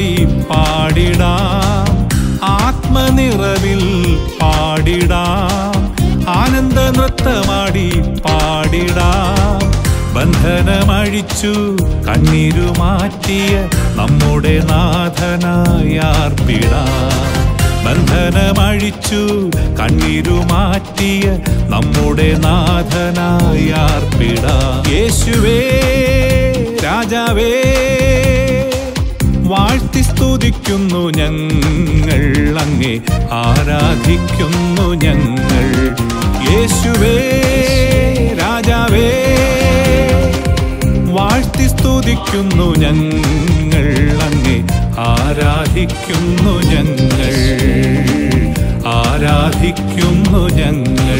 നൃത്തമാടി പാടിടാം ആത്മനിറവിൽ പാടിടാം ആനന്ദ നൃത്തമാടി പാടിടാം ബന്ധനമഴിച്ചു കണ്ണീരു മാറ്റിയ നമ്മുടെ നാഥനായാർപ്പിടാം ബന്ധനമഴിച്ചു കണ്ണീരു മാറ്റിയ നമ്മുടെ നാഥനായാർപ്പിടാം യേശുവേ രാജാവേ വാഴ്ത്തി സ്തുതിക്കുന്നു ഞങ്ങൾ അങ്ങേ ആരാധിക്കുന്നു ഞങ്ങൾ യേശുവേ രാജാവേ വാഴ്ത്തി സ്തുതിക്കുന്നു ഞങ്ങൾ അങ്ങേ ആരാധിക്കുന്നു ഞങ്ങൾ ആരാധിക്കുന്നു ഞങ്ങൾ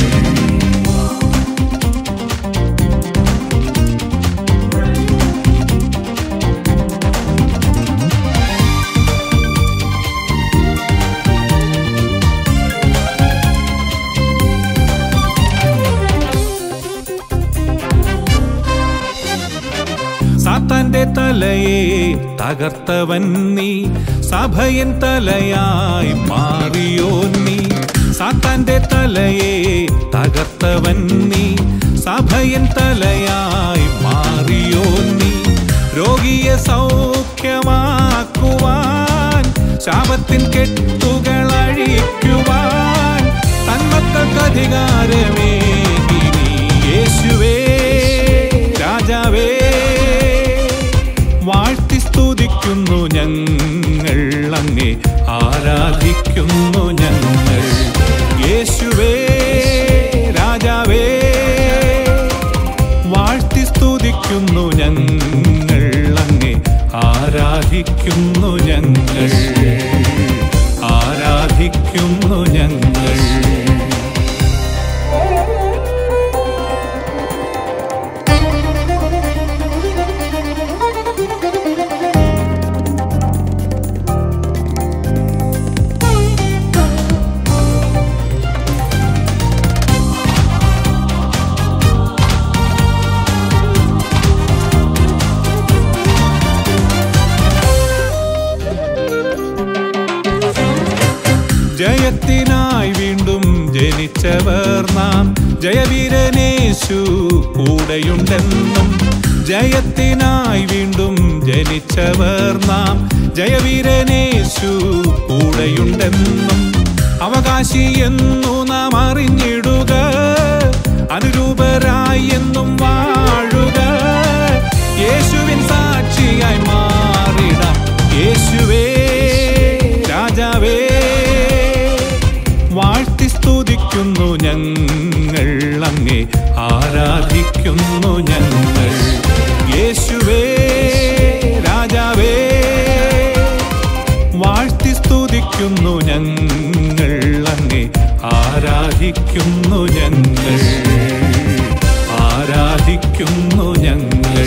സാത്താന്റെ തലയെ തകർത്തവൻ നീ സഭയൻ തലയായി മാറിയോ നീ സാത്താന്റെ തലയെ തകർത്തവൻ നീ സഭയൻ തലയായി മാറിയോ നീ രോഗിയെ സൗഖ്യമാക്കുവാൻ ശാപത്തിൻ കെട്ടുകൾ അഴിക്കുവാൻ തന്മക്കൾക്ക് അധികാരമേകി നീ യേശുവേ രാജാവേ വാഴ്ത്തി സ്തുതിക്കുന്നു ഞങ്ങൾ അങ്ങേ ആരാധിക്കുന്നു ഞങ്ങൾ യേശുവേ രാജാവേ വാഴ്ത്തി സ്തുതിക്കുന്നു ഞങ്ങൾ അങ്ങേ ആരാധിക്കുന്നു ഞങ്ങൾ ആരാധിക്കുന്നു ഞങ്ങൾ ജയത്തിനായി വീണ്ടും ജനിച്ചവർ നാം ജയവീരനേശു കൂടെയുണ്ടെന്നും ജയത്തിനായി വീണ്ടും ജനിച്ചവർ നാം ജയവീരനേശു കൂടെയുണ്ടെന്നും അവകാശി എന്നു നാം അറിഞ്ഞിടുക അനുരൂപരായി എന്നും വാഴുക യേശുവിൻ സാക്ഷിയായി മാറിടാം യേശുവേ രാജാവേ വാഴ്ത്തി സ്തുതിക്കുന്നു ഞങ്ങൾ അങ്ങേ ആരാധിക്കുന്നു ഞങ്ങൾ യേശുവേ രാജാവേ വാഴ്ത്തി സ്തുതിക്കുന്നു ഞങ്ങൾ അങ്ങേ ആരാധിക്കുന്നു ഞങ്ങൾ ആരാധിക്കുന്നു ഞങ്ങൾ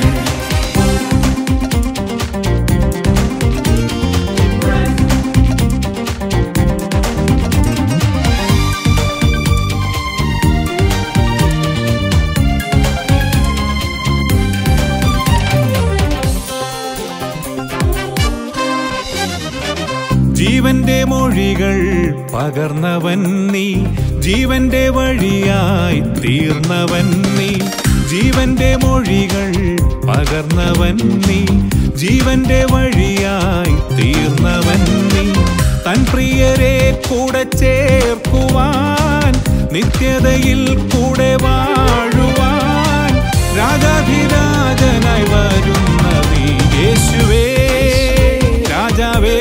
ജീവന്റെ മൊഴികൾ പകർന്നവൻ നീ ജീവന്റെ വഴിയായി തീർന്നവൻ നീ ജീവന്റെ മൊഴികൾ പകർന്നവൻ നീ ജീവന്റെ വഴിയായി തീർന്നവൻ നീ തൻ പ്രിയരെ കൂടെ ചേർക്കുവാൻ നിത്യതയിൽ കൂടെ വാഴുവാൻ രാജാധിരാജനായി വരുന്ന നീ യേശുവേ രാജാവേ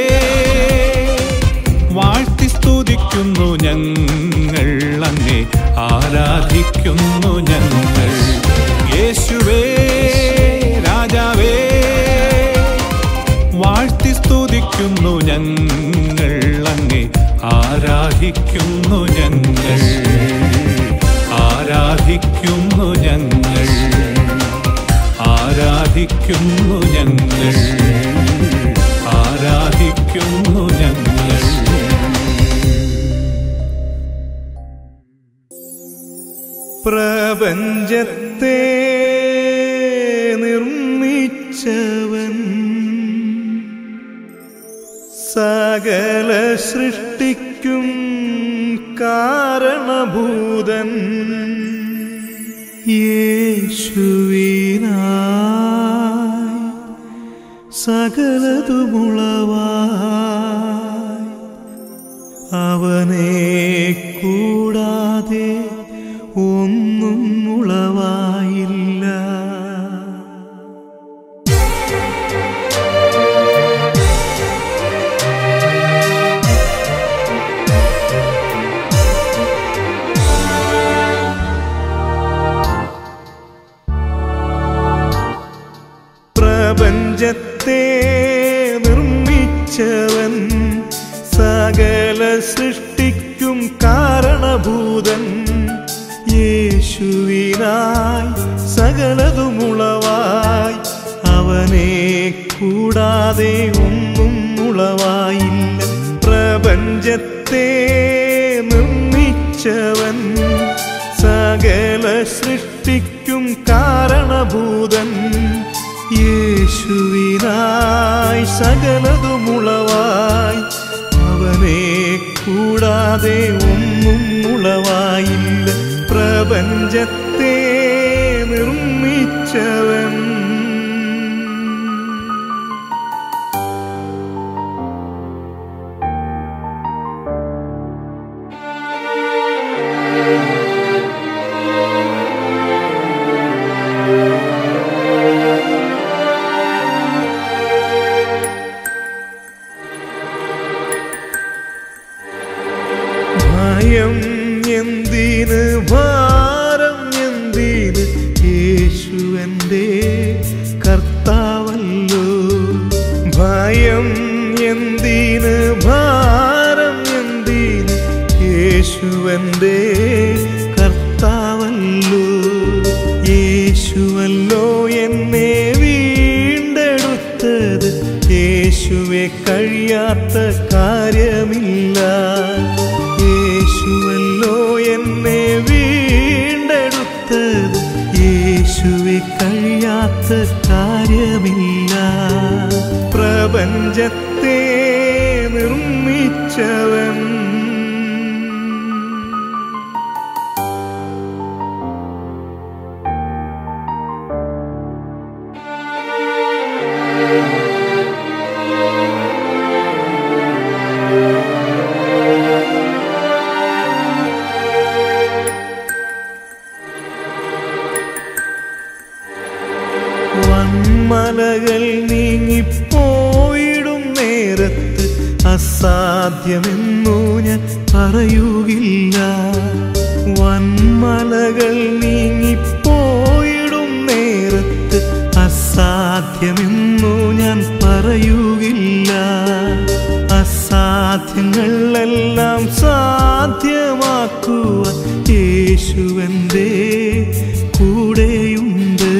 വാഴ്ത്തി സ്തുതിക്കുന്നു ഞങ്ങൾ അങ്ങേ ആരാധിക്കുന്നു ഞങ്ങൾ യേശുവേ രാജാവേ വാഴ്ത്തി സ്തുതിക്കുന്നു ഞങ്ങൾ അങ്ങേ ആരാധിക്കുന്നു ഞങ്ങൾ ആരാധിക്കുന്നു ഞങ്ങൾ ആരാധിക്കുന്നു ഞങ്ങൾ ആരാധിക്കുന്നു ഞങ്ങൾ സകല സൃഷ്ടിക്കും കാരണഭൂതൻ യേശുവിനായി സകലതുമുളവായി അവനെ കൂടാതെ ഒന്നും ഉളവായില്ല പ്രപഞ്ചത്തെ നിർമ്മിച്ചവൻ സകല സൃഷ്ടിക്കും കാരണഭൂതൻ യേശുവിനായി സകലതുമുളവായി അവനെ കൂടാതെ ഒന്നും ഉളവായില്ല പ്രപഞ്ചത്തെ നിർമ്മിച്ചവൻ സകല സൃഷ്ടിക്കും കാരണഭൂതൻ യേശുവിനായി സകലതുമുളവായി അവനെ കൂടാതെ ഒന്നും ഉളവായില്ല പ്രപഞ്ചത്തെ നിർമ്മിച്ചവൻ ഭയം എന്തിന് ഭാരം എന്തിന് യേശുവന്റെ കർത്താവല്ലോ ഭയം എന്തിന് ഭാരം എന്തിന് യേശുവന്റെ കർത്താവല്ലോ യേശുവല്ലോ എന്നെ വീണ്ടെടുത്തത് യേശുവെ കഴിയാത്ത കാര്യമില്ല യേശുവല്ലോ എന്നെ വീണ്ടെടുത്തത് യേശുവെ കഴിയാത്ത കാര്യമില്ല പ്രപഞ്ചത്തെ നിർമ്മിച്ചവൻ വന്മലകൾ നീങ്ങിപ്പോയിടും നേരത്ത് അസാധ്യമെന്നു ഞാൻ പറയുകില്ല വന്മലകൾ നീങ്ങിപ്പോയിടും നേരത്ത് അസാധ്യമെന്നു ഞാൻ പറയുകില്ല അസാധ്യങ്ങളെല്ലാം സാധ്യമാക്കുവാൻ യേശുവന്റെ കൂടെയുണ്ട്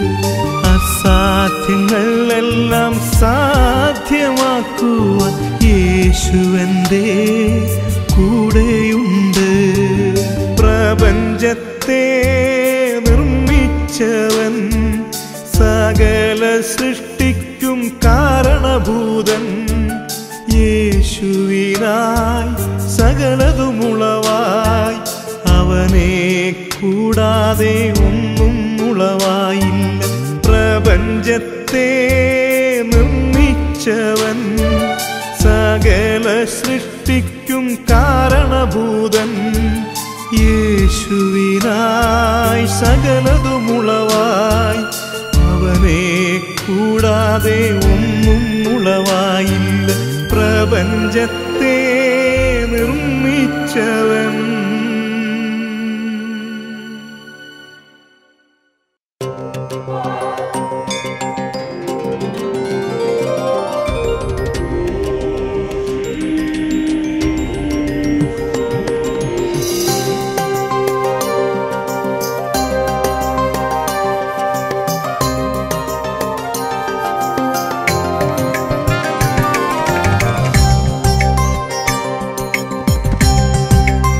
അസാധ്യങ്ങളെല്ലാം സാധ്യമാക്കുവാൻ യേശുവന്റെ കൂടെയുണ്ട് പ്രപഞ്ചത്തെ നിർമ്മിച്ചവൻ സകല സൃഷ്ടിക്കും കാരണഭൂതൻ യേശുവിനായി സകലതുമുളവായി അവനെ കൂടാതെ ഒന്നും ഉളവായില്ല പ്രപഞ്ചത്തെ നിർമ്മിച്ചവൻ സകല സൃഷ്ടിക്കും കാരണഭൂതൻ യേശുവിനായി സകലതുമുളവായി അവനെ കൂടാതെ ഒന്നും ഉളവായില്ല പ്രപഞ്ചത്തെ നിർമ്മിച്ചവൻ യേശുവേ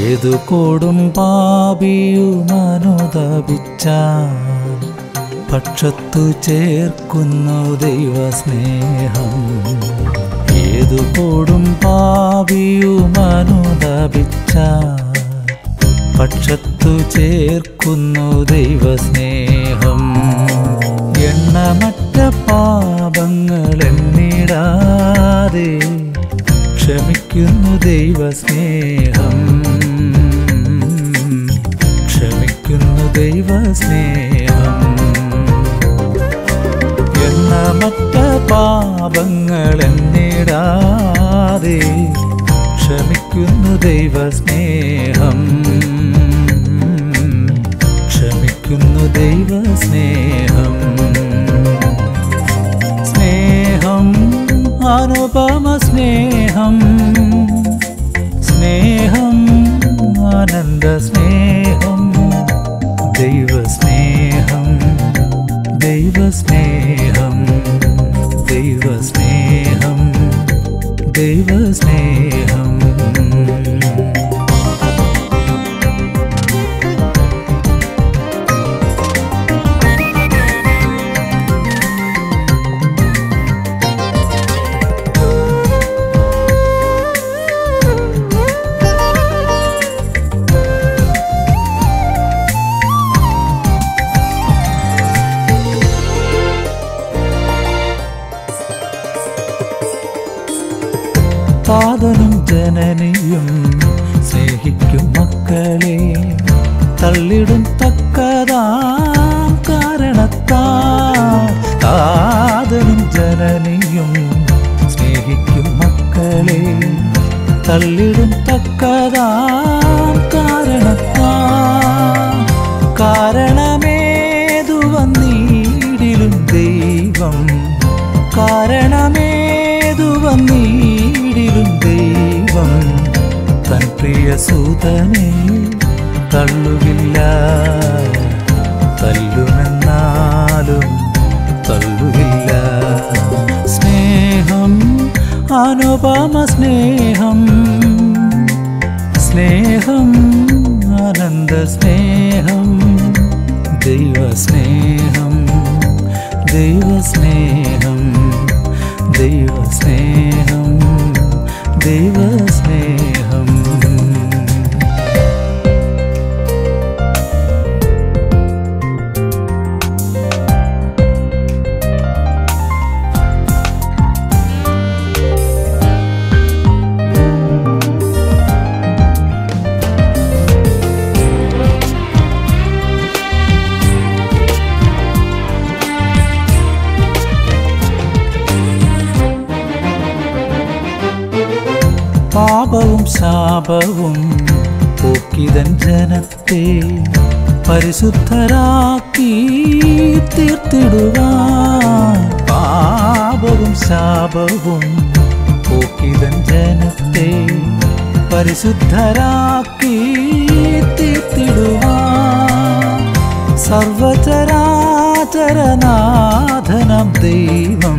ഏതു കൊടും പാപിയും അനുദപിച്ച പക്ഷത്തു ചേർക്കുന്നു ദൈവസ്നേഹം ഏതു കൊടും പാപിയും അനുദപിച്ച പക്ഷത്തു ചേർക്കുന്നു ദൈവസ്നേഹം എണ്ണമറ്റ പാപങ്ങൾ എന്നിടാതെ ക്ഷമിക്കുന്നു ദൈവസ്നേഹം ക്ഷമിക്കുന്നു ദൈവസ്നേഹം എണ്ണമറ്റ പാപങ്ങൾ എന്നിടാതെ ക്ഷമിക്കുന്നു ദൈവസ്നേഹം ക്ഷമിക്കുന്നു ദൈവസ്നേഹം സ്നേഹം അനുപമ സ്നേഹം സ്നേഹം ആനന്ദ സ്നേഹം ദൈവസ്നേഹം ദൈവസ്നേഹം ദൈവസ്നേഹം ദൈവസ്നേഹം താതനും ജനനിയും സ്നേഹിക്കും മക്കളെ തള്ളിടും തക്കതാം കാരണത്താ താതനും ജനനിയും സ്നേഹിക്കും മക്കളെ തള്ളിടും തക്കതാം കാരണത്താ കാരണമേതു വന്നീടിലും ദൈവം കാരണമേതു വന്നീടിലും ദൈവം തൻ പ്രിയ സൂതനെ തള്ളുകില്ല തല്ലുമെന്നാലും തള്ളുകില്ല സ്നേഹം അനുപമ സ്നേഹം സ്നേഹം ആനന്ദ സ്നേഹം ദൈവസ്നേഹം ദൈവസ്നേഹം ദൈവസ്നേഹം ദൈവസ്നേഹം പാപവും ശാപവും പോക്കിതൻ ജനത്തെ പരിശുദ്ധരാക്കി തീർത്തിടുവാൻ പാപവും ശാപവും പോക്കിതൻ ജനത്തെ പരിശുദ്ധരാക്കി തീർത്തിടുവാൻ സർവചരാചരനാഥനം ദൈവം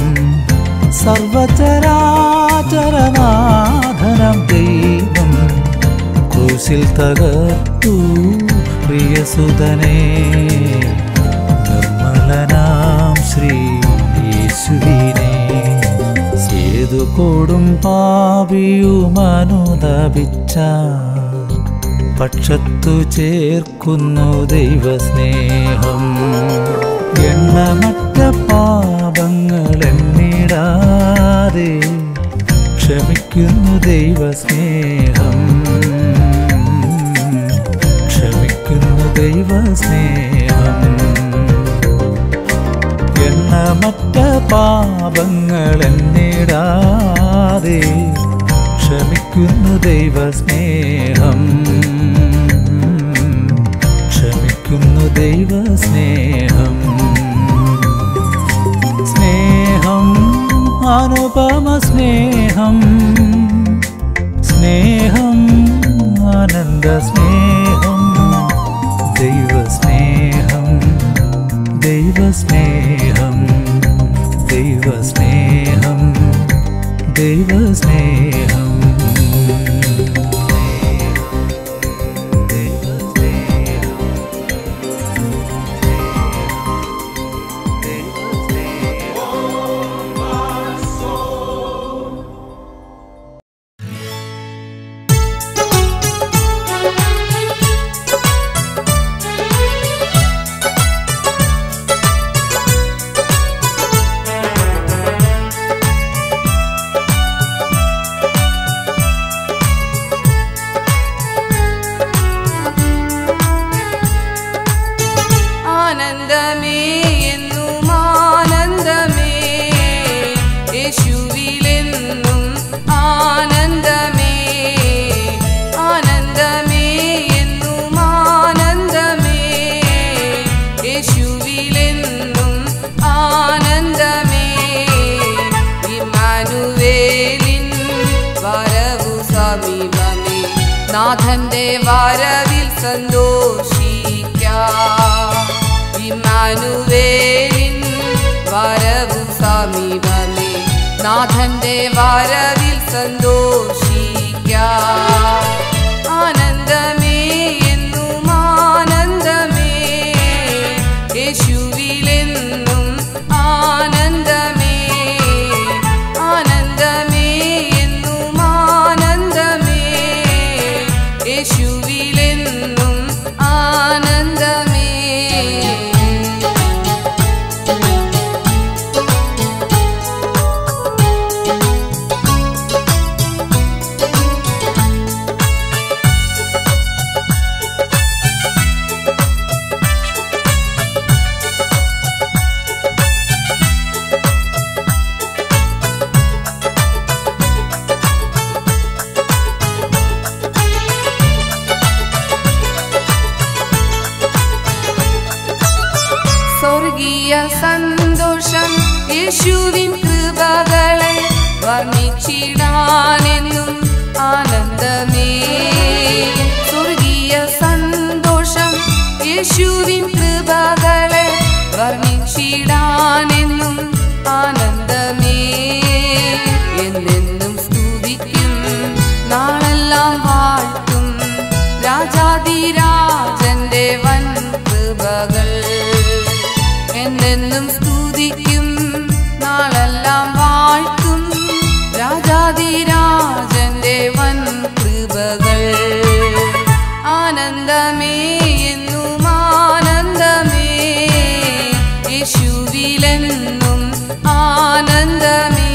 സർവചരാചരനാഥനം ദൈവം ക്രൂശിൽ തകർത്തു പ്രിയസുതനെ നിർമ്മലനാം ശ്രീ യേശുവിനെ ഏതു കൊടും പാപിയുമനുദപിച്ച പക്ഷത്തു ചേർക്കുന്നു ദൈവസ്നേഹം എണ്ണമറ്റ പാപങ്ങൾ എന്നിടാതെ ക്ഷമിക്കുന്നു ദൈവസ്നേഹം ക്ഷമിക്കുന്നു ദൈവസ്നേഹം എണ്ണമറ്റ പാപങ്ങൾ എന്നിടാതെ ക്ഷമിക്കുന്നു ദൈവസ്നേഹം ക്ഷമിക്കുന്നു ദൈവസ്നേഹം സ്നേഹം അനുപമ സ്നേഹം സ്നേഹം ആനന്ദ സ്നേഹം ദൈവസ്നേഹം ദൈവസ്നേഹം ദൈവസ്നേഹം ദൈവസ്നേഹം നാഥന്റെ വരവിൽ സന്തോഷിക്കാം ഇമ്മാനുവേലിൻ വരവും സമീപമേ നാഥന്റെ വരവിൽ സന്തോഷിക്കാം ആനന്ദമേ എന്നും ആനന്ദമേ യേശുവിലെന്നും ആനന്ദമേ ആനന്ദമേ എന്നും ആനന്ദമേ യേശുവിലെന്നും ആനന്ദമേ സ്വർഗീയ സന്തോഷം യേശുവിൻ കൃപകളെ വർണ്ണിച്ചിടാനെന്നും ആനന്ദമേ സ്വർഗീയ സന്തോഷം യേശുവിൻ കൃപകളെ വർണ്ണിച്ചിടാനെന്നും ആനന്ദമേ എന്നെന്നും സ്തുതിക്കും നാളെല്ലാം വാഴ്ത്തും രാജാതിരാജന്റെ വൻ കൃപകൾ എന്നെന്നും സ്തുതിക്കും നാളെല്ലാം വാഴ്ത്തും രാജാതിരാജന്റെ വൻ കൃപകൾ ആനന്ദമേ എന്നും ആനന്ദമേ യേശുവിലെന്നും ആനന്ദമേ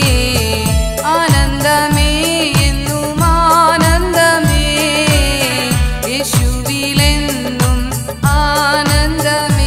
ആനന്ദമേ എന്നും ആനന്ദമേ യേശുവിലെന്നും ആനന്ദമേ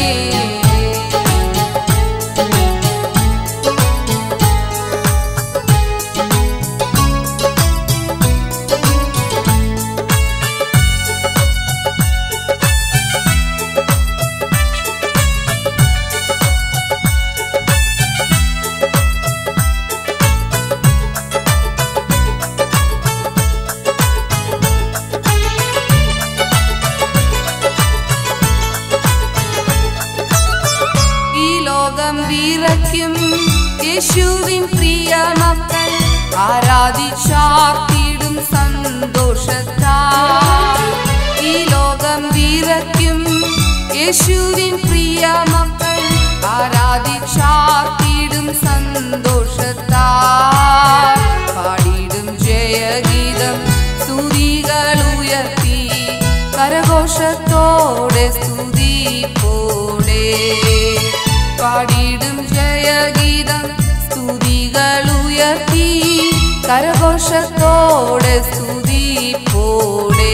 ഈ ലോകം വിറയ്ക്കും യേശുവിൻ പ്രിയ മക്കൾ ആരാധിച്ചാർത്തിടും സന്തോഷത്താ ഈ ലോകം വിറയ്ക്കും യേശുവിൻ പ്രിയ മക്കൾ ആരാധിച്ചാർത്തിടും സന്തോഷത്താ പാടിടും ജയഗീതം സ്തുതികൾ ഉയർത്തി കരഘോഷത്തോടെ സ്തുതിപ്പോടെ പാടിടും ജയഗീതം സ്തുതികൾ ഉയർത്തി കരഘോഷത്തോടെ സ്തുതിപ്പോടെ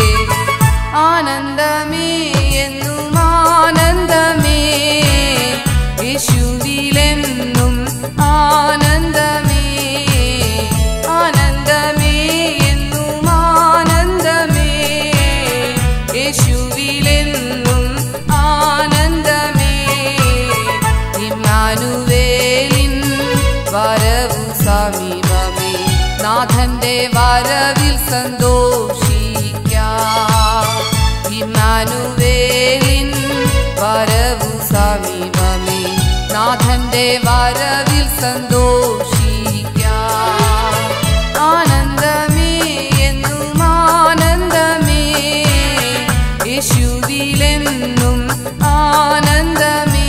ആനന്ദമേ എന്നും ആനന്ദമേ യേശുവിലെന്നും ആനന്ദമേ ആനന്ദമേ എന്നും ആനന്ദമേ യേശുവിലെന്നും ആനന്ദമേ ഇമ്മാനുവേലിൻ വരവു സമീപമേ നാഥന്റെ വരവിൽ സന്തോഷിക്കാം ഇമ്മാനുവേലിൻ വരവു സമീപമേ നാഥന്റെ വരവിൽ സന്തോഷിക്കാം ആനന്ദമേ എന്നും ആനന്ദമേ യേശുവിലെന്നും ആനന്ദമേ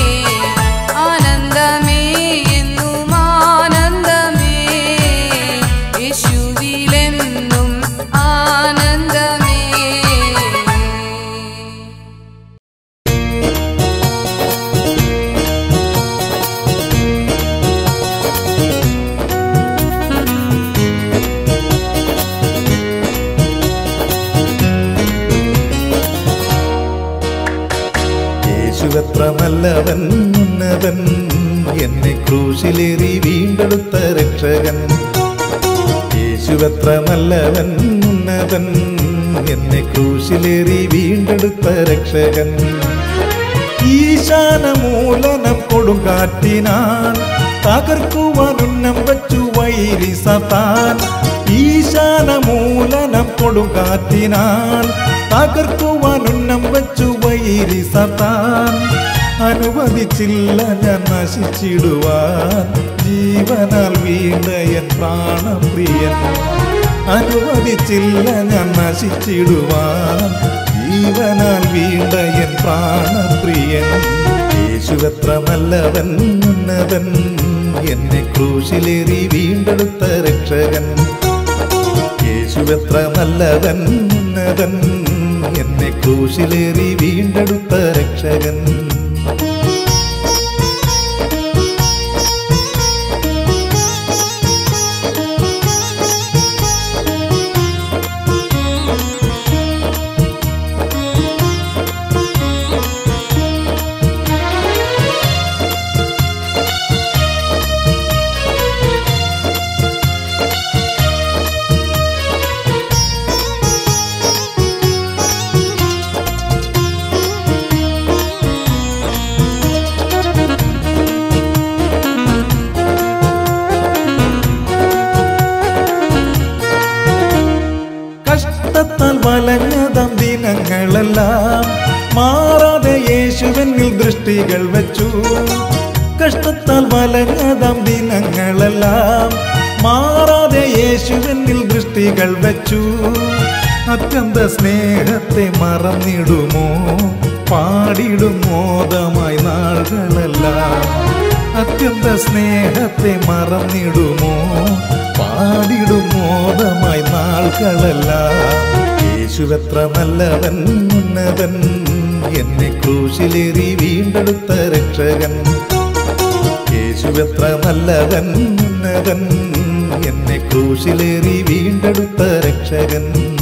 ആനന്ദമേ എന്നും ആനന്ദമേ യേശുവിലെന്നും ആനന്ദമേ യേശുവത്ര നല്ലവൻ ഉന്നതൻ എന്നെ ക്രൂശിലേറി വീണ്ടെടുത്ത രക്ഷകൻ യേശുവത്ര നല്ലവൻ ഉന്നതൻ എന്നെ ക്രൂശിലേറി വീണ്ടെടുത്ത രക്ഷകൻ ഈശാനമൂലനം കൊടുങ്കാറ്റിനാൻ തകർക്കുവാൻ ഉന്നം വച്ചു വൈരി സത്താൻ ഈശാനമൂലനം കൊടുങ്കാറ്റിനാൽ തകർക്കുവാൻ ഉന്നം വച്ചു വൈരി സത്താൻ അനുവദിച്ചില്ല ഞാൻ നശിച്ചിടുവാൻ ജീവനാൽ വീണ്ട എൻ പ്രാണപ്രിയൻ അനുവദിച്ചില്ല ഞാൻ നശിച്ചിടുവാൻ ജീവനാൽ വീണ്ട എൻ പ്രാണപ്രിയൻ യേശുവെത്ര നല്ലവൻ ഉന്നതൻ എന്നെ ക്രൂശിലേറി വീണ്ടെടുത്ത രക്ഷകൻ യേശുവെത്ര നല്ലവൻ ഉന്നതൻ എന്നെ ക്രൂശിലേറി വീണ്ടെടുത്ത രക്ഷകൻ കഷ്ടത്താൽ വലഞ്ഞതം ദിനങ്ങളെല്ലാം മാറാതെ യേശുവനിൽ ദൃഷ്ടികൾ വെച്ചു കഷ്ടത്താൽ വലഞ്ഞതം ദിനങ്ങളെല്ലാം മാറാതെ യേശുവനിൽ ദൃഷ്ടികൾ വെച്ചു അത്യന്ത സ്നേഹത്തെ മറന്നിടുമോ പാടിടും മോദമായി നാളുകളെല്ലാം അത്യന്ത സ്നേഹത്തെ മറന്നിടുമോ പാടിടും മോദമായി നാളുകളെല്ലാം യേശുവെത്ര നല്ലവൻ ഉന്നതൻ എന്നെ ക്രൂശിലേറി വീണ്ടെടുത്ത രക്ഷകൻ യേശുവെത്ര നല്ലവൻ ഉന്നതൻ എന്നെ ക്രൂശിലേറി വീണ്ടെടുത്ത രക്ഷകൻ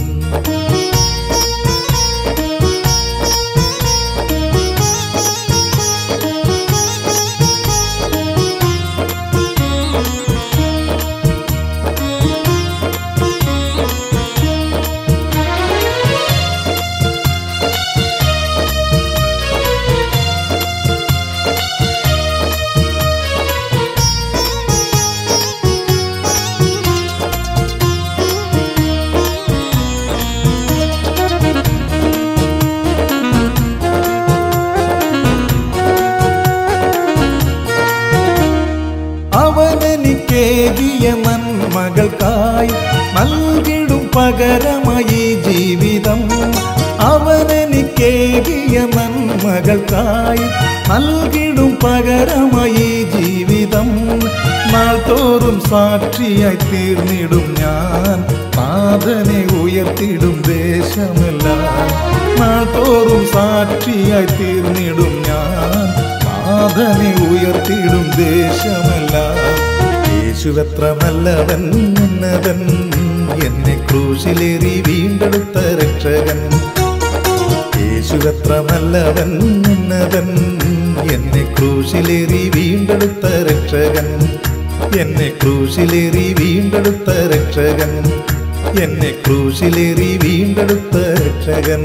അവനെനിക്കേകിയ നന്മകൾക്കായി നൽകിടും പകരമായി ജീവിതം അവനെനിക്കേകിയ നന്മകൾക്കായി നൽകിടും പകരമായി ജീവിതം നാൾതോറും സാക്ഷിയായി തീർന്നിടും ഞാൻ നാഥനെ ഉയർത്തിടും ദേശമെല്ലാം നാൾതോറും സാക്ഷിയായി തീർന്നിടും ഞാൻ നാഥനെ ഉയർത്തിടും ദേശമെല്ലാം യേശുവെത്ര നല്ലവൻ ഉന്നതൻ എന്നെ ക്രൂശിലേറി വീണ്ടെടുത്ത രക്ഷകൻ യേശുവെത്ര നല്ലവൻ ഉന്നതൻ എന്നെ ക്രൂശിലേറി വീണ്ടെടുത്ത രക്ഷകൻ എന്നെ ക്രൂശിലേറി വീണ്ടെടുത്ത രക്ഷകൻ എന്നെ ക്രൂശിലേറി വീണ്ടെടുത്ത രക്ഷകൻ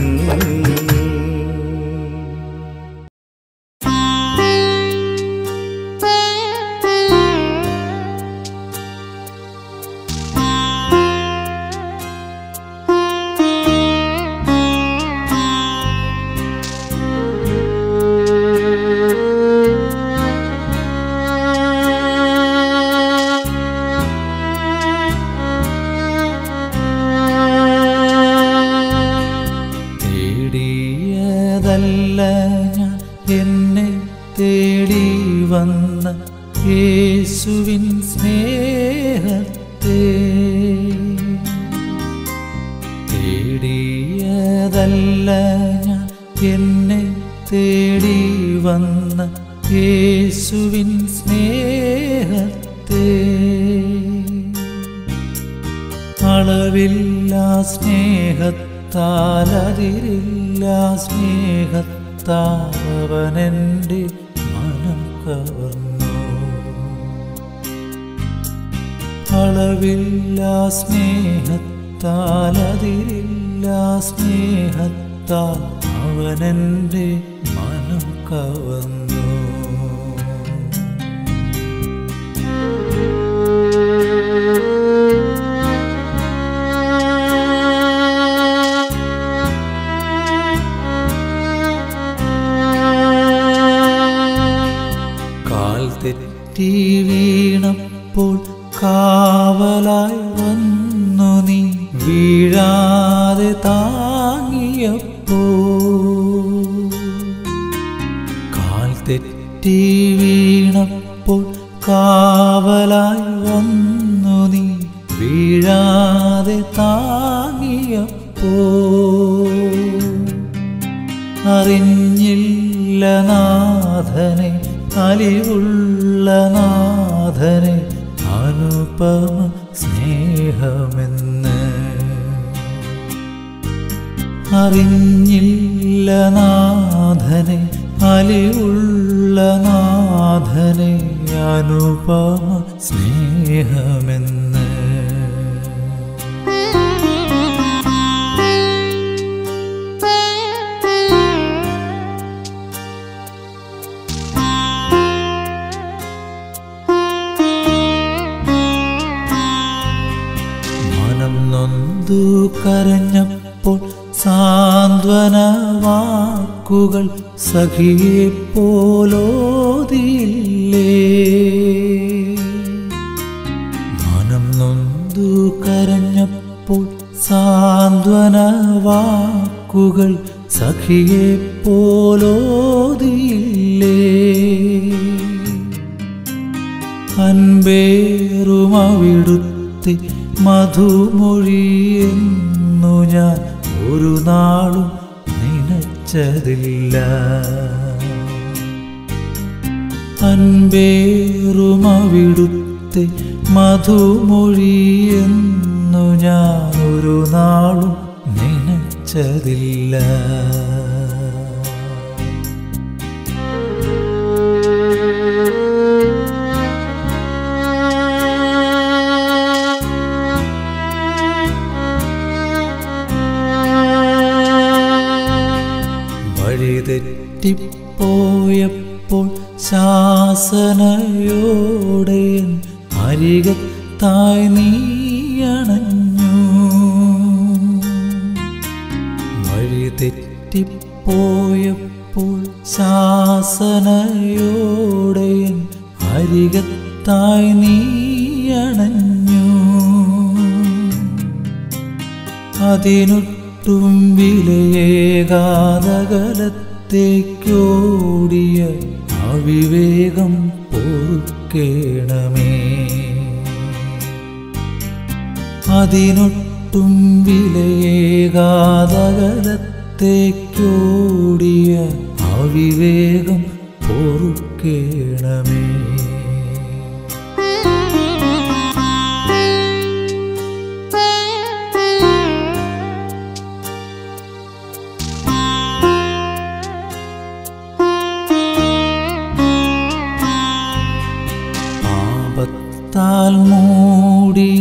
തേടിയതല്ല ഞാൻ എന്നെ തേടി വന്ന യേശുവിൻ സ്നേഹത്തെ തേടിയതല്ല ഞാൻ എന്നെ തേടി വന്ന യേശുവിൻ സ്നേഹത്തെ അളവില്ല സ്നേഹത്താൽ അതിരില്ല സ്നേഹത്താൽ അവനെൻ്റെ മനം കവർന്നു അളവില്ല സ്നേഹത്താൽ അതിരില്ല സ്നേഹത്താൽ അവനെൻ്റെ മനം കവർന്നു വീണപ്പോൾ കാവലായി വന്നു നീ വീഴാതെ താങ്ങിയപ്പോ കാൽ തെറ്റി വീണപ്പോൾ കാവലായി വന്നു നീ വീഴാതെ താങ്ങിയപ്പോ അറിഞ്ഞില്ല നാഥനെ അലിവുള്ള നാഥനെ അനുപമ സ്നേഹമെന്ന് അറിഞ്ഞില്ല നാഥനെ അലിവുള്ള നാഥനെ അനുപമ സ്നേഹമെന്ന് മനം നൊന്തു കരഞ്ഞപ്പോൾ സാന്ത്വന വാക്കുകൾ സഖിയെ പോലോതിയില്ലേ മനം നൊന്തു കരഞ്ഞപ്പോൾ സാന്ത്വന വാക്കുകൾ സഖിയെ പോലോതിയില്ലേ അൻപേറുമവിടുത്തെ മധുമൊഴിയെന്നു ഞാൻ ഒരു നാളും നനച്ചതില്ല അൻപേറുമവിടുത്തെ മധുമൊഴിയെന്നു ഞാൻ ഒരു നാളും നനച്ചതില്ല വഴിതെറ്റിപ്പോയപ്പോൾ ശാസനയോടെ എൻ അരികത്തായി നീയണഞ്ഞു വഴിതെറ്റിപ്പോയപ്പോൾ ശാസനയോടെ എൻ അരികത്തായി നീയണഞ്ഞു അതിനൊട്ടും വിലയേകാതകലത്തേക്കോടിയ അവിവേകം പൊറുക്കേണമേ അതിനൊട്ടും വിലയേകാതകലത്തേക്കോടിയ അവിവേകം പൊറുക്കേണമേ പാപത്താൽ മൂടിയ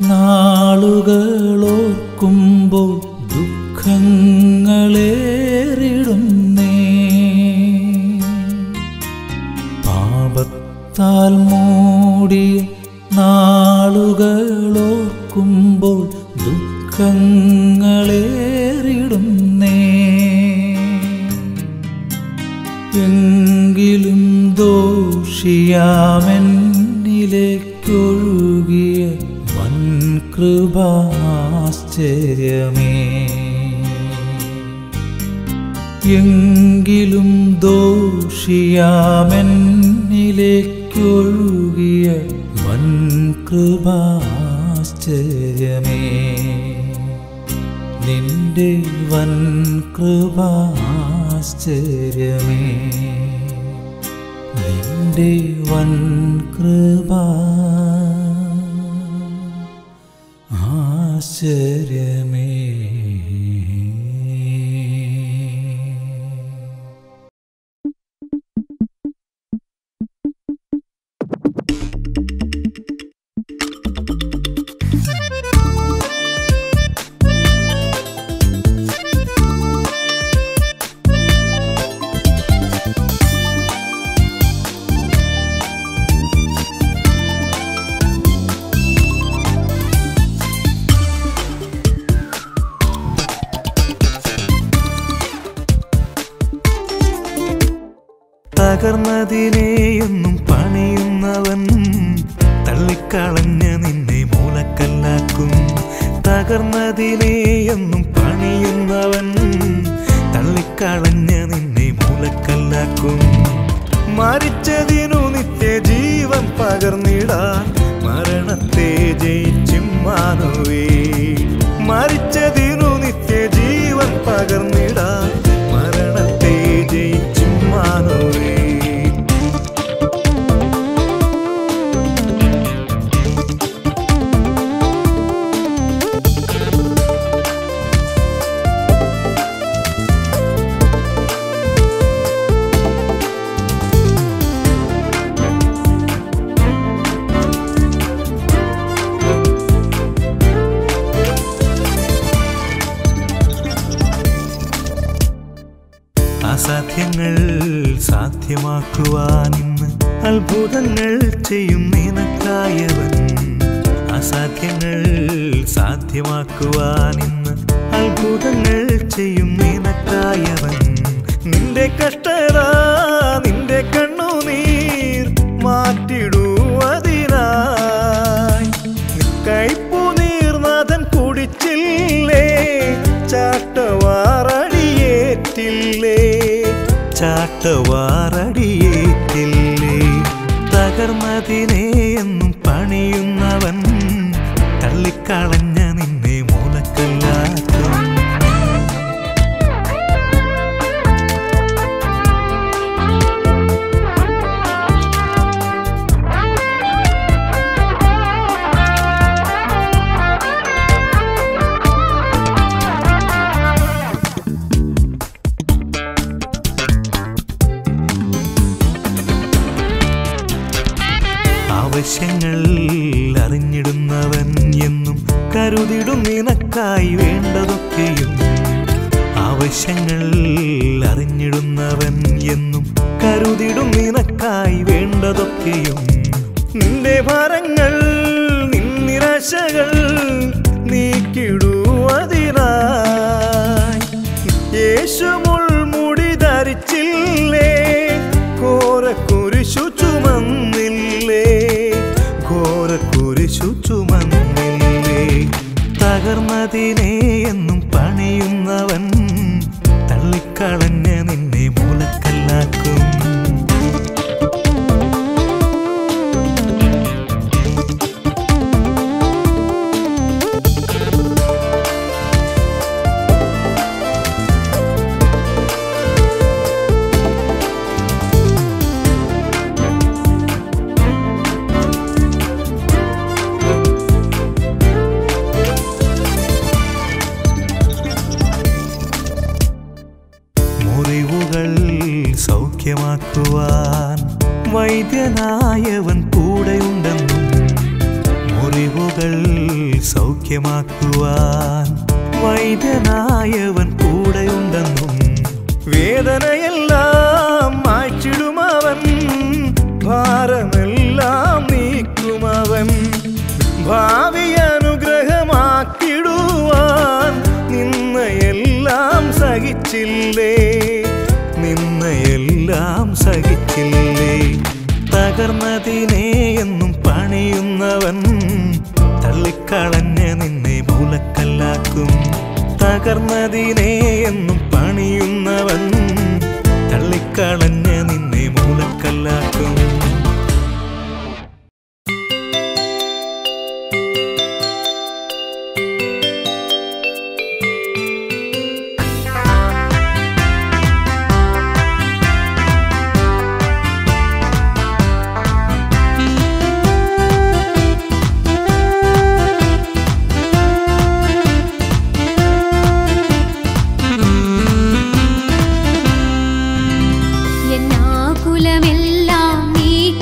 നാളുകളോർക്കുമ്പോൾ ദുഃഖങ്ങളേറിടുന്നേ പാപത്താൽ മൂടിയ നാളുകളോർക്കുമ്പോൾ ദുഃഖങ്ങളേറിടുന്നേ എങ്കിലും ദോഷിയാമെന്നിലേക്കൊഴുകിയ വൻകൃപാശ്ചര്യമേ എങ്കിലും ദോഷിയാമെന്നിലേക്കൊഴുകിയ വൻകൃപാശ്ചര്യമേ നിന്റെ വൻകൃപാശ്ചര്യമേ നിന്റെ വൻകൃപ ആശ്ചര്യമേ തകർന്നതിനെയൊന്നും പണിയുന്നവൻ തള്ളിക്കളഞ്ഞ നിന്നെ മൂലക്കല്ലാക്കും തകർന്നതിനെ എന്നും പണിയുന്നവൻ തള്ളിക്കളഞ്ഞ നിന്നെ മൂലക്കല്ലാക്കും മരിച്ചതിനു നിത്യജീവൻ പകർന്നിടാൻ മരണത്തെ ജയിച്ചും മാനുവേ മരിച്ചതിനു നിത്യജീവൻ പകർന്നിടാൻ മരണത്തെ ജയിച്ചും മാനുവേ അസാധ്യങ്ങൾ സാധ്യമാക്കുവാൻ ഇന്ന് അത്ഭുതങ്ങൾ ചെയ്യും നിനക്കായവൻ അസാധ്യങ്ങൾ സാധ്യമാക്കുവാൻ ഇന്ന് അത്ഭുതങ്ങൾ ചെയ്യും നിനക്കായവൻ നിന്റെ കഷ്ടത നിന്റെ കണ്ണുനീർ മാറ്റിടുവതിനായി കൈപ്പു നീർനാഥൻ കുടിച്ചില്ലേ ചാട്ടവാറടിയേറ്റില്ലേ ചാട്ടവാറടിയേറ്റില്ലേ തകർന്നതിനെ എന്നും പണിയുന്നവൻ തള്ളിക്കളഞ്ഞ നിന്നെ മൂലക്കല്ലാക്കും ആവശ്യങ്ങൾ അറിഞ്ഞിടുന്നവൻ എന്നും കരുതിടും നിനക്കായി വേണ്ടതൊക്കെയും ആവശ്യങ്ങൾ അറിഞ്ഞിടുന്നവൻ എന്നും കരുതിടും നിനക്കായി വേണ്ടതൊക്കെയും നിന്റെ ഭാരങ്ങൾ നിന്നിരാശകൾ നീക്കിടുവതിനായി യേശു മുൾമുടി ധരിച്ചില്ലേ ഘോര കുരിശു ചുമന്നില്ലേ ഘോര കുരിശു ചുമന്നില്ലേ തകർന്നതിനെ എന്നും പണിയുന്നവൻ തള്ളിക്കളഞ്ഞ നിന്നെ മൂലക്കല്ലാക്കും മുറിവുകൾ സൗഖ്യമാക്കുവാൻ വൈദ്യനായവൻ കൂടെയുണ്ടെന്നും മുറിവുകൾ സൗഖ്യമാക്കുവാൻ വൈദ്യനായവൻ കൂടെയുണ്ടെന്നും വേദനയെല്ലാം മാറ്റിടുമവൻ ഭാരമെല്ലാം നീക്കുമവൻ ഭാവി അനുഗ്രഹമാക്കിടുവാൻ നിന്നയെല്ലാം സഹിച്ചില്ലേ നിന്നയെല്ലാം സഹിച്ചില്ലേ തകർന്നതിനെ എന്നും പണിയുന്നവൻ തള്ളിക്കളഞ്ഞ നിന്നെ മൂലക്കല്ലാക്കും തകർന്നതിനെ എന്നും പണിയുന്നവൻ തള്ളിക്കളഞ്ഞ നിന്നെ മൂലക്കല്ലാക്കും എന്നാകുലമെല്ലാം നീ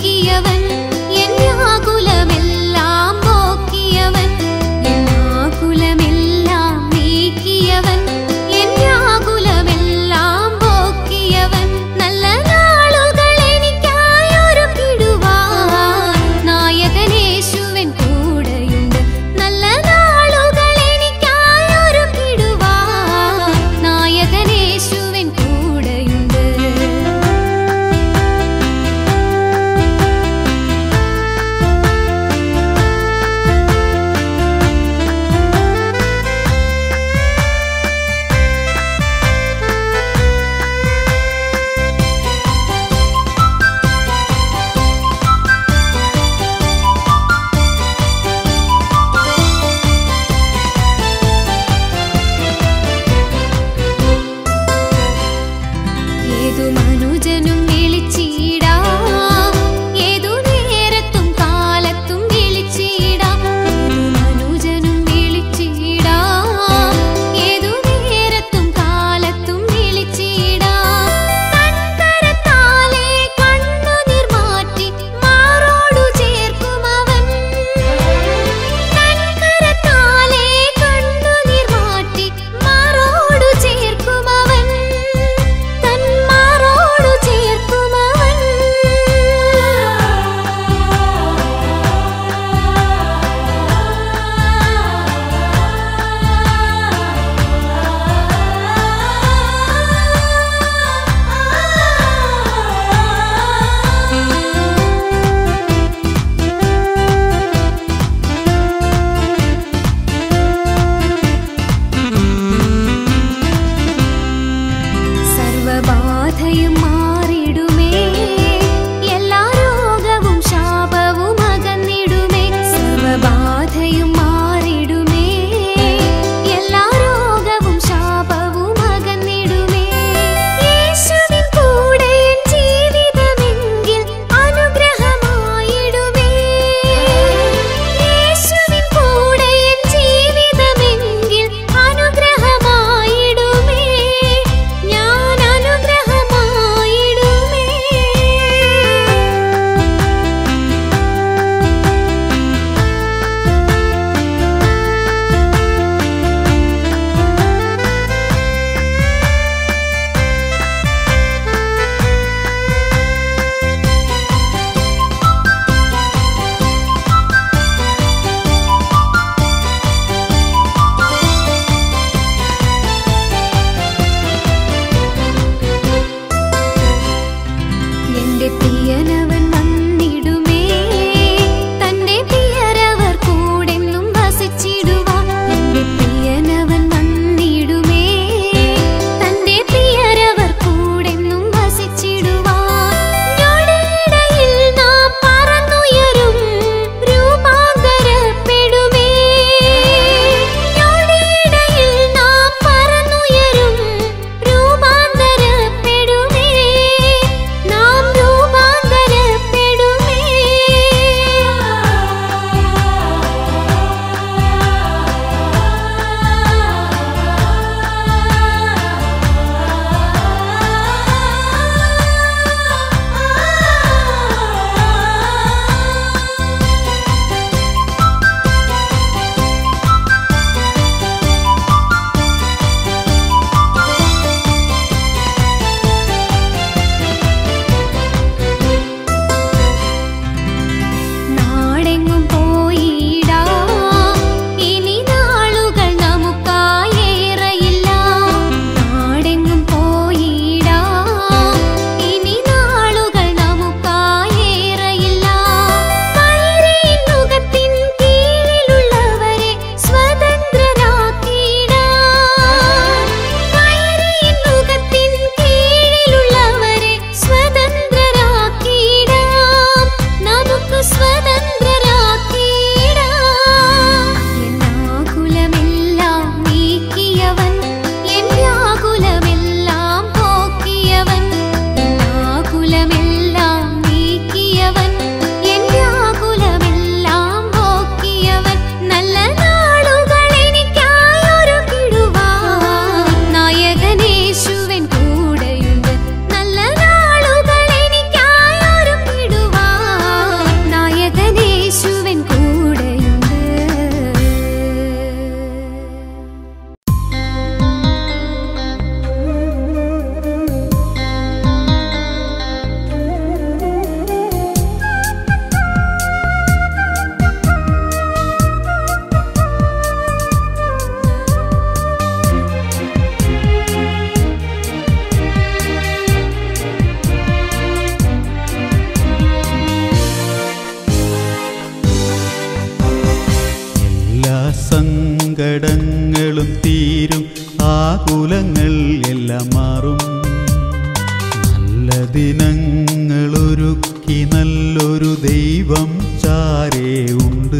സങ്കടങ്ങളും തീരും ആകുലങ്ങൾ എല്ലാം മാറും നല്ല ദിനങ്ങളൊരുക്കി നല്ലൊരു ദൈവം ചാരേ ഉണ്ട്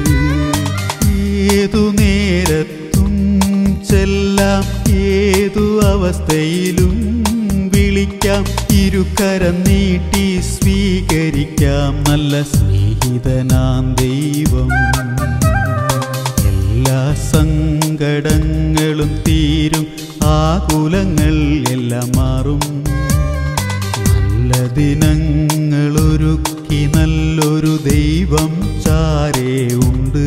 ഏതു നേരത്തും ചെല്ലാം ഏതു അവസ്ഥയിലും വിളിക്കാം ഇരുകരം നീട്ടി സ്വീകരിക്കാം നല്ല സ്നേഹിതനാം ദൈവം എല്ലാ സങ്കടങ്ങളും തീരും ആകുലങ്ങൾ എല്ലാം മാറും നല്ല ദിനങ്ങളൊരുക്കി നല്ലൊരു ദൈവം ചാരേ ഉണ്ട്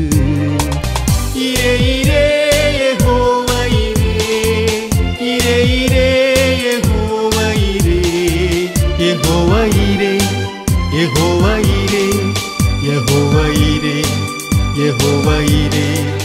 ഇരേ ഇരേ യഹോവ ഇരേ. ഇരേ ഇരേ യഹോവ ഇരേ. യഹോവ ഇരേ. യഹോവ ഇരേ. യഹോവ ഇരേ. യഹോവ ഇരേ.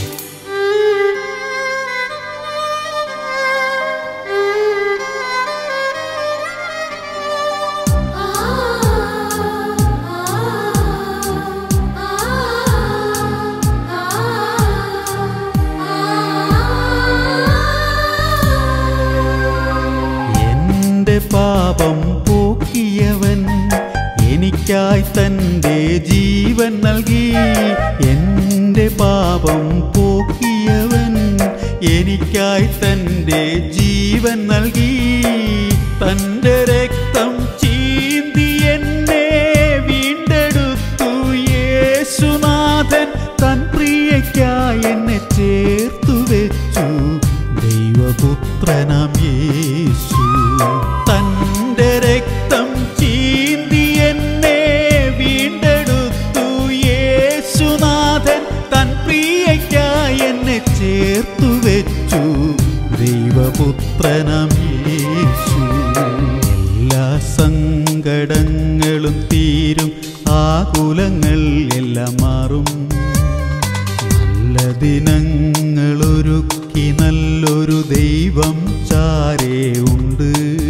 എന്റെ പാപം പോക്കിയവൻ എനിക്കായി തൻ്റെ ജീവൻ നൽകി എന്റെ പാപം പോക്കിയവൻ എനിക്കായി തൻ്റെ ജീവൻ നൽകി തൻ്റെ രക്തം ചീന്തി എന്നെ വീണ്ടെടുത്തു യേശുനാഥൻ തൻ പ്രിയയ്ക്കായി എന്നെ ചേർത്തു വെച്ചു ദൈവപുത്രനാം യേശു തൻ്റെ രക്തം ചീന്തി എന്നെ വീണ്ടെടുത്തു യേശുനാഥൻ തൻ പ്രിയയ്ക്കായി എന്നെ ചേർത്തു വെച്ചു ദൈവപുത്രനാം യേശു എല്ലാ സങ്കടങ്ങളും തീരും ആകുലങ്ങൾ എല്ലാം മാറും നല്ല ദിനങ്ങളൊരുക്കി നല്ലൊരു ദൈവം ചാരേ ഉണ്ട്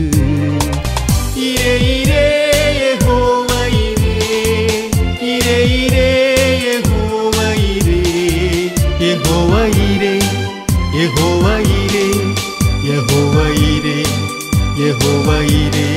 ഇരേ ഇരേ യഹോവ ഇരേ. ഇരേ ഇരേ യഹോവ ഇരേ. യഹോവ ഇരേ. യഹോവ ഇരേ. യഹോവ ഇരേ. യഹോവ ഇരേ.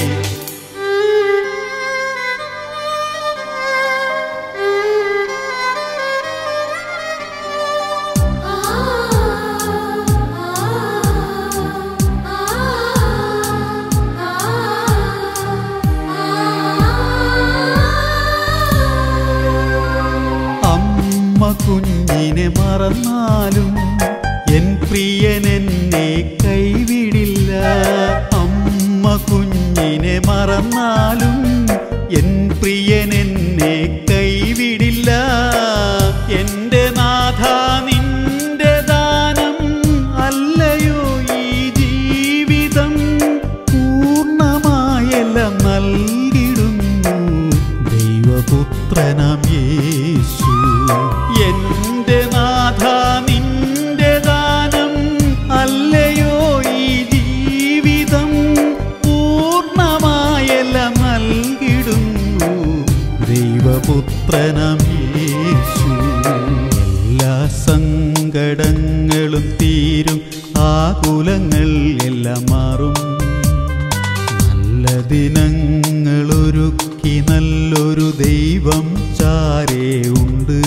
അമ്മ കുഞ്ഞിനെ മറന്നാലും എൻ പ്രിയൻ എന്നെ കൈവിടില്ല അമ്മ കുഞ്ഞിനെ മറന്നാലും എൻ പ്രിയൻ എന്നെ കൈവിടില്ല എൻ്റെ നാഥ നിന്റെ ദാനം അല്ലയോ ഈ ജീവിതം പൂർണ്ണമായെല്ലാം നൽകിടുന്നു ദൈവപുത്രനാം യേശു എൻ്റെ നാഥ നിന്റെ ദാനം അല്ലയോ ഈ ജീവിതം പൂർണ്ണമായെല്ലാം നൽകിടുന്നു ദൈവപുത്രനാം യേശു എല്ലാ സങ്കടങ്ങളും തീരും ആകുലങ്ങൾ എല്ലാം മാറും നല്ല ദിനങ്ങളൊരുക്കി നല്ലൊരു ദൈവം ചാരേ ഉണ്ട്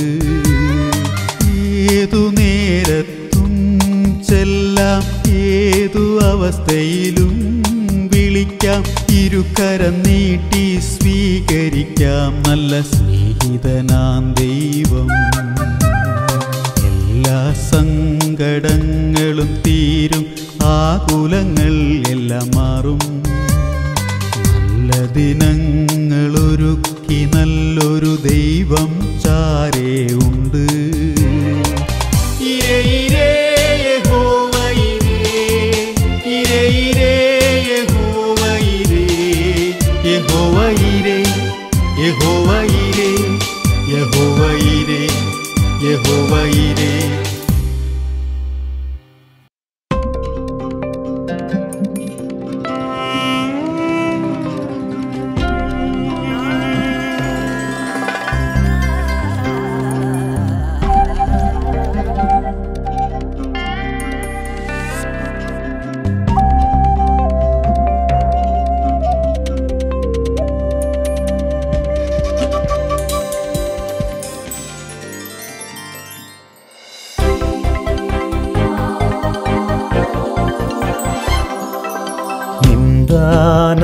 ഏതു നേരത്തും ചെല്ലാം ഏതു അവസ്ഥയിലും വിളിക്കാം ഇരുകരം നീട്ടി സ്വീകരിക്കാം നല്ല സ്നേഹിതനാം ദൈവം എല്ലാ സങ്കടങ്ങളും തീരും ആകുലങ്ങൾ എല്ലാം മാറും നല്ല ദിനങ്ങളൊരുക്കി നല്ലൊരു ദൈവം ചാരേ ഉണ്ട് ഇരേ ഇരേ യഹോവ ഇരേ. ഇരേ ഇരേ യഹോവ ഇരേ. യഹോവ ഇരേ. യഹോവ ഇരേ. യഹോവ ഇരേ. യഹോവ ഇരേ.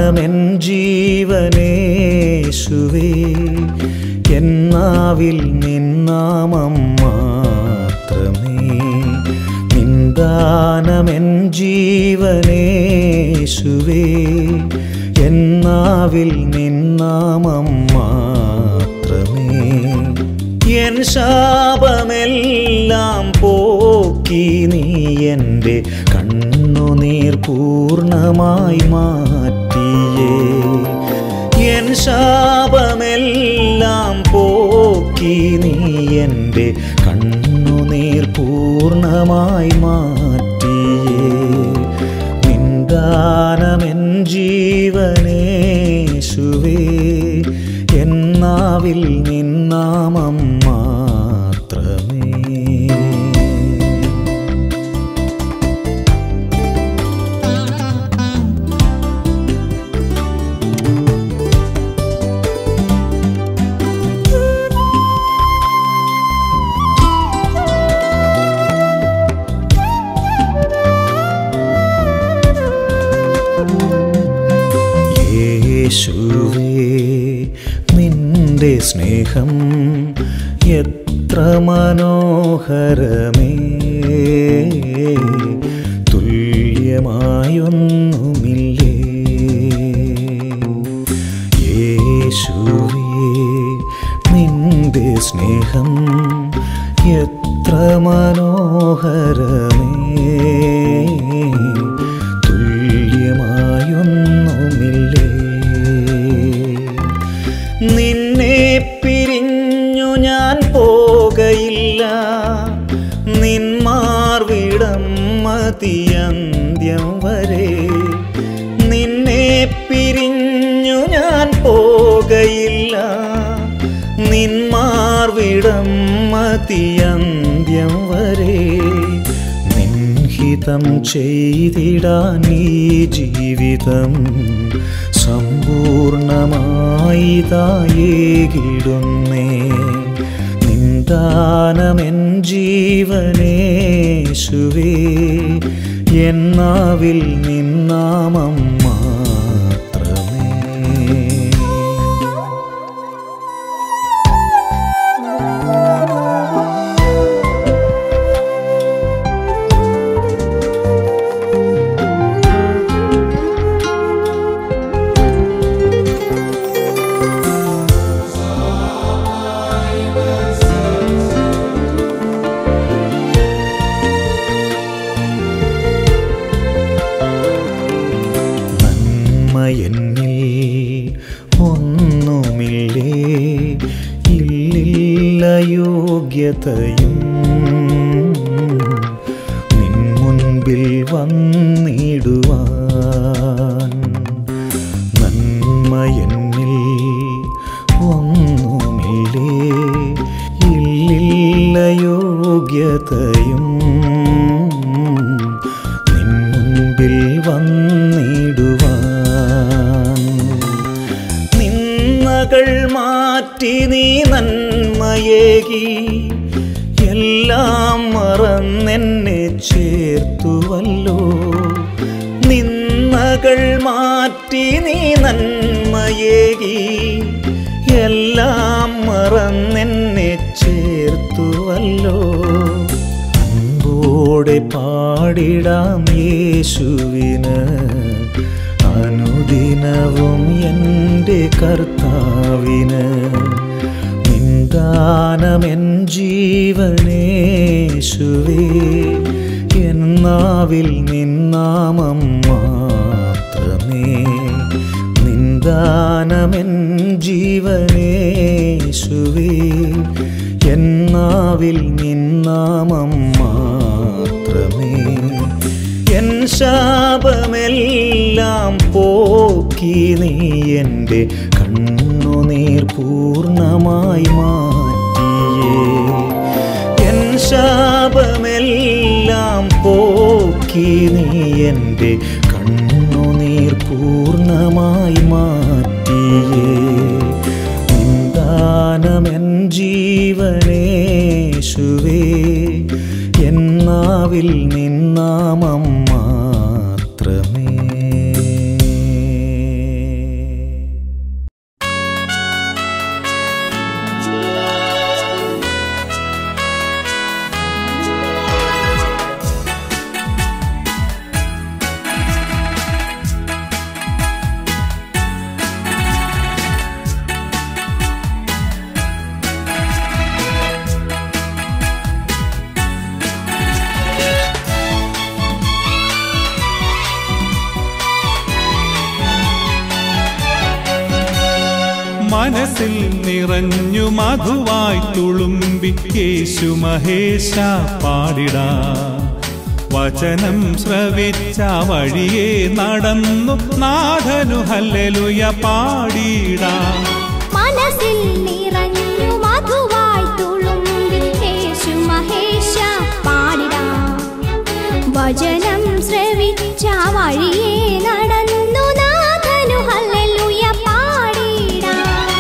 നിന്ദാനമെൻ ജീവനേശുവേ എന്നാവിൽ നിന്നാമം മാത്രമേ നിന്ദാനമെൻ ജീവനേശുവേ എന്നാവിൽ നിന്നാമം മാത്രമേ എൻ ശാപമെല്ലാം പോക്കി നീ എൻ്റെ കണ്ണുനീർ പൂർണ്ണമായി മാറ്റിയേ എൻ ശാപമെല്ലാം പോക്കി നീ എൻ്റെ കണ്ണുനീർ പൂർണ്ണമായി മാറ്റിയേ നിന്ദാനമെൻ ജീവനേശുവേ എന്നാവിൽ നിന്നാമം മാത്രമേ യേശുവേ നിന്റെ സ്നേഹം എത്ര മനോഹരമേ തുല്യമായൊന്നുമില്ലേ യേശുവേ നിന്റെ സ്നേഹം എത്ര മനോഹരമേ തുല്യമായൊന്നുമില്ലേ നിന്നെ പിരിഞ്ഞു ഞാൻ പോകയില്ല നിന്മാർവിടം മതിയന്ത്യം വരെ നിന്നെ പിരിഞ്ഞു ഞാൻ പോകയില്ല നിന്മാർവിടം മതിയന്ത്യം വരെ നിൻഹിതം ചെയ്തിടാൻ ഈ ജീവിതം സമ്പൂർണമായി തായേകിടുന്നേ നിന്ദാനമെൻ ജീവനേശുവേ എന്നാവിൽ നിന്നാമം മാത്രമേ നന്മയെന്നിൽ ഒന്നുമില്ലേ ഇല്ലില്ല യോഗ്യതയും നിൻ മുൻപിൽ വന്നിടുവാൻ നന്മയെന്നിൽ ഒന്നുമില്ലേ ഇല്ലില്ല യോഗ്യതയും നിൻ മുൻപിൽ വന്നിടുവാൻ നിന്നകൾ മാറ്റി നീ നന്മയേകി എല്ലാം മറന്നെന്നെ ചേർത്തുവല്ലോ നിന്നകൾ മാറ്റി നീ നന്മയേകി എല്ലാം മറന്നെന്നെ ചേർത്തുവല്ലോ അൻപോടെ പാടിടാം യേശുവിന് അനുദിനവും എൻ്റെ കർത്താവിന് നിന്ദാനമെൻ ജീവനേശുവേ എന്നാവിൽ നിന്നാമം മാത്രമേ നിന്ദാനമെൻ ജീവനേശുവേ എന്നാവിൽ നിന്നാമം മാത്രമേ എൻ ശാപമെല്ലാം പോക്കി നീ എൻ്റെ കണ്ണുനീർ പൂർണ്ണമായി മാറ്റിയേ എൻ ശാപമെല്ലാം പോക്കി നീ എൻ്റെ കണ്ണുനീർ പൂർണ്ണമായി മാറ്റിയേ നിന്ദാനമെൻ ജീവനേശുവേ എന്നാവിൽ നിന്നാമം മാത്രമേ മനസ്സിൽ നിറഞ്ഞു മധുവായി തുളുമ്പി യേശു മഹേശ പാടിടാ വചനം ശ്രവിച്ച വഴിയെ നടന്നു നാഥനു ഹല്ലേലൂയ പാടിടാ മനസ്സിൽ നിറഞ്ഞു മധുവായി തുളുമ്പി യേശു മഹേശ പാടിടാം വചനം ശ്രവിച്ച വഴിയെ നടന്നു നാഥനു ഹല്ലേലൂയ പാടിടാം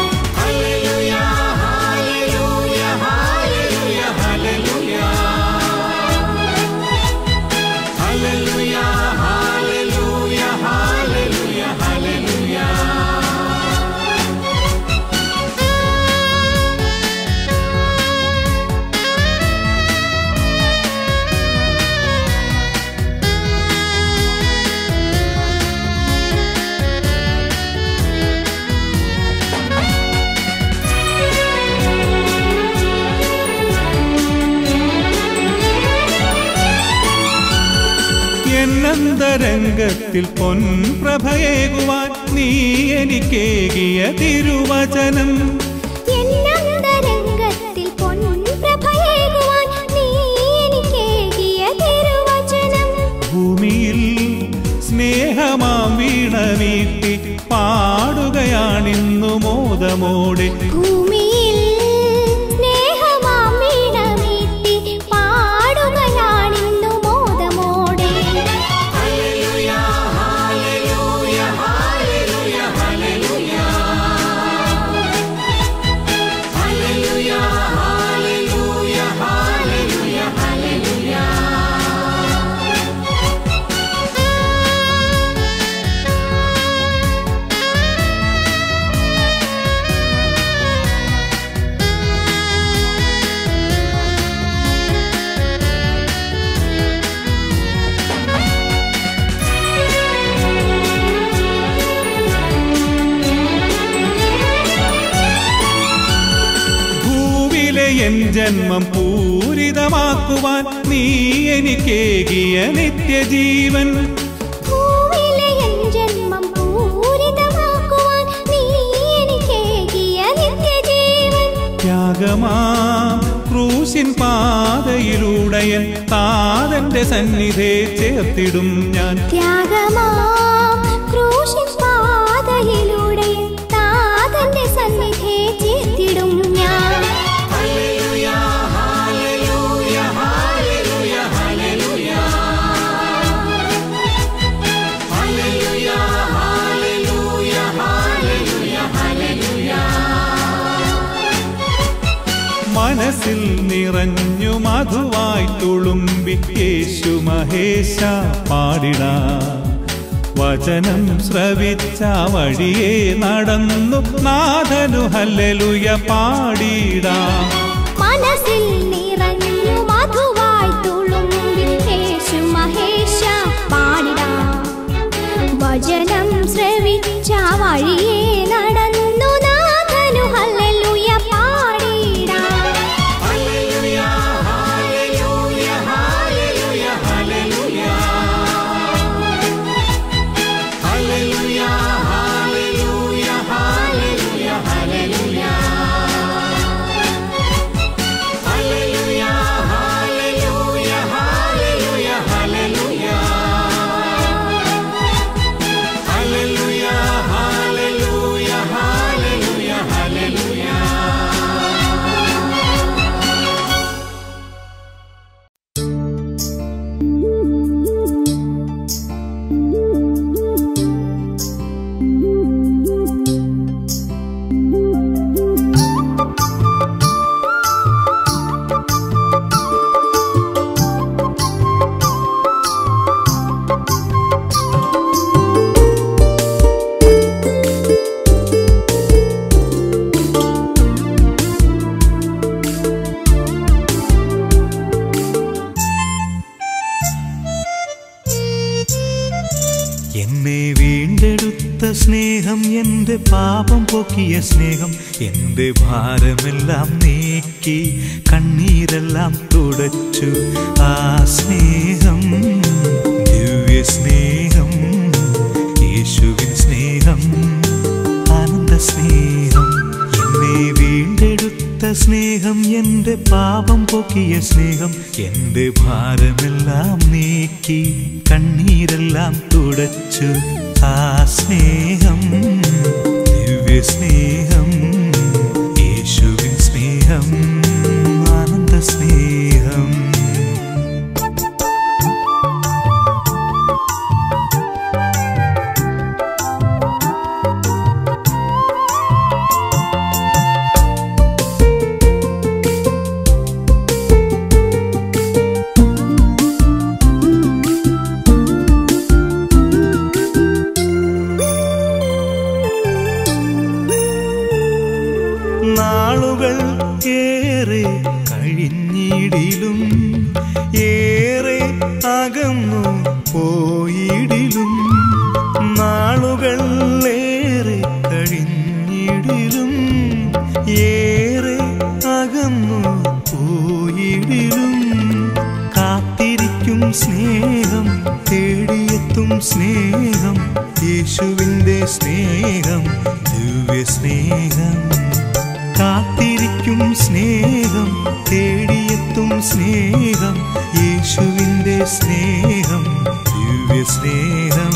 എന്നന്തരംഗത്തിൽ പൊൻപ്രഭയേകുവാൻ നീ എനിക്കേകിയ തിരുവചനം എന്നന്തരംഗത്തിൽ പൊൻപ്രഭയേകുവാൻ നീ എനിക്കേകിയ തിരുവചനം ഭൂമിയിൽ സ്നേഹമാം വീണമീട്ടി പാടുകയാണിന്നു മോദമോടെ ഭൂമിയിൽ സ്നേഹമാം വീണമീട്ടി പാടുകയാണിന്നു മോദമോടെ ഭൂവിലെ എൻ ജന്മം പൂരിതമാക്കുവാൻ നീ എനിക്കേകിയ നിത്യജീവൻ ഭൂമിയിലെ എൻ ജന്മം പൂരിതമാക്കുവാൻ നീ എനിക്കേകിയ നിത്യജീവൻ ത്യാഗമാം ക്രൂശിൻ പാതയിലൂടയൻ താതന്റെ സന്നിധേ ചേർത്തിടും ഞാൻ ത്യാഗമാം ക്രൂശിൻ പാതയിലൂടെ താതന്റെ സന്നിധേ ചേർത്തിടും ഞാൻ മനസ്സിൽ നിറഞ്ഞു മധുവായി തുളുമ്പി യേശു മഹേശ പാടിടാ വചനം ശ്രവിച്ച വഴിയെ നടന്നു നാഥനു ഹല്ലേലൂയ പാടിടാ മനസ്സിൽ നിറഞ്ഞു മധുവായി തുളുമ്പി യേശു മഹേശ പാടിടാം വചനം ശ്രവിച്ച വഴിയെ നടന്നു നാഥനു ഹല്ലേലൂയ പാടിടാം എന്നെ വീണ്ടെടുത്ത സ്നേഹം എൻ്റെ പാപം പോക്കിയ സ്നേഹം എൻ്റെ ഭാരമെല്ലാം നീക്കി കണ്ണീരെല്ലാം തുടച്ചു ആ സ്നേഹം ദിവ്യ സ്നേഹം യേശുവിൻ സ്നേഹം ആനന്ദ സ്നേഹം സ്നേഹം എൻ്റെ പാപം പൊക്കിയ സ്നേഹം എൻ്റെ ഭാരമെല്ലാം നീക്കി കണ്ണീരെല്ലാം തുടച്ചു ആ സ്നേഹം ദിവ്യ സ്നേഹം യേശുവിൻ സ്നേഹം ആനന്ദ സ്നേഹം നാളുകൾ ഏറെ കഴിഞ്ഞിടിലും ഏറെ അകന്നു പോയിടിലും നാളുകൾ ഏറെ കഴിഞ്ഞിടിലും ഏറെ അകന്നു പോയിടിലും കാത്തിരിക്കും സ്നേഹം തേടിയെത്തും സ്നേഹം യേശുവിൻ്റെ സ്നേഹം ദിവ്യ സ്നേഹം കാത്തിരിക്കും സ്നേഹം തേടിയെത്തും സ്നേഹം യേശുവിൻ്റെ സ്നേഹം ദിവ്യ സ്നേഹം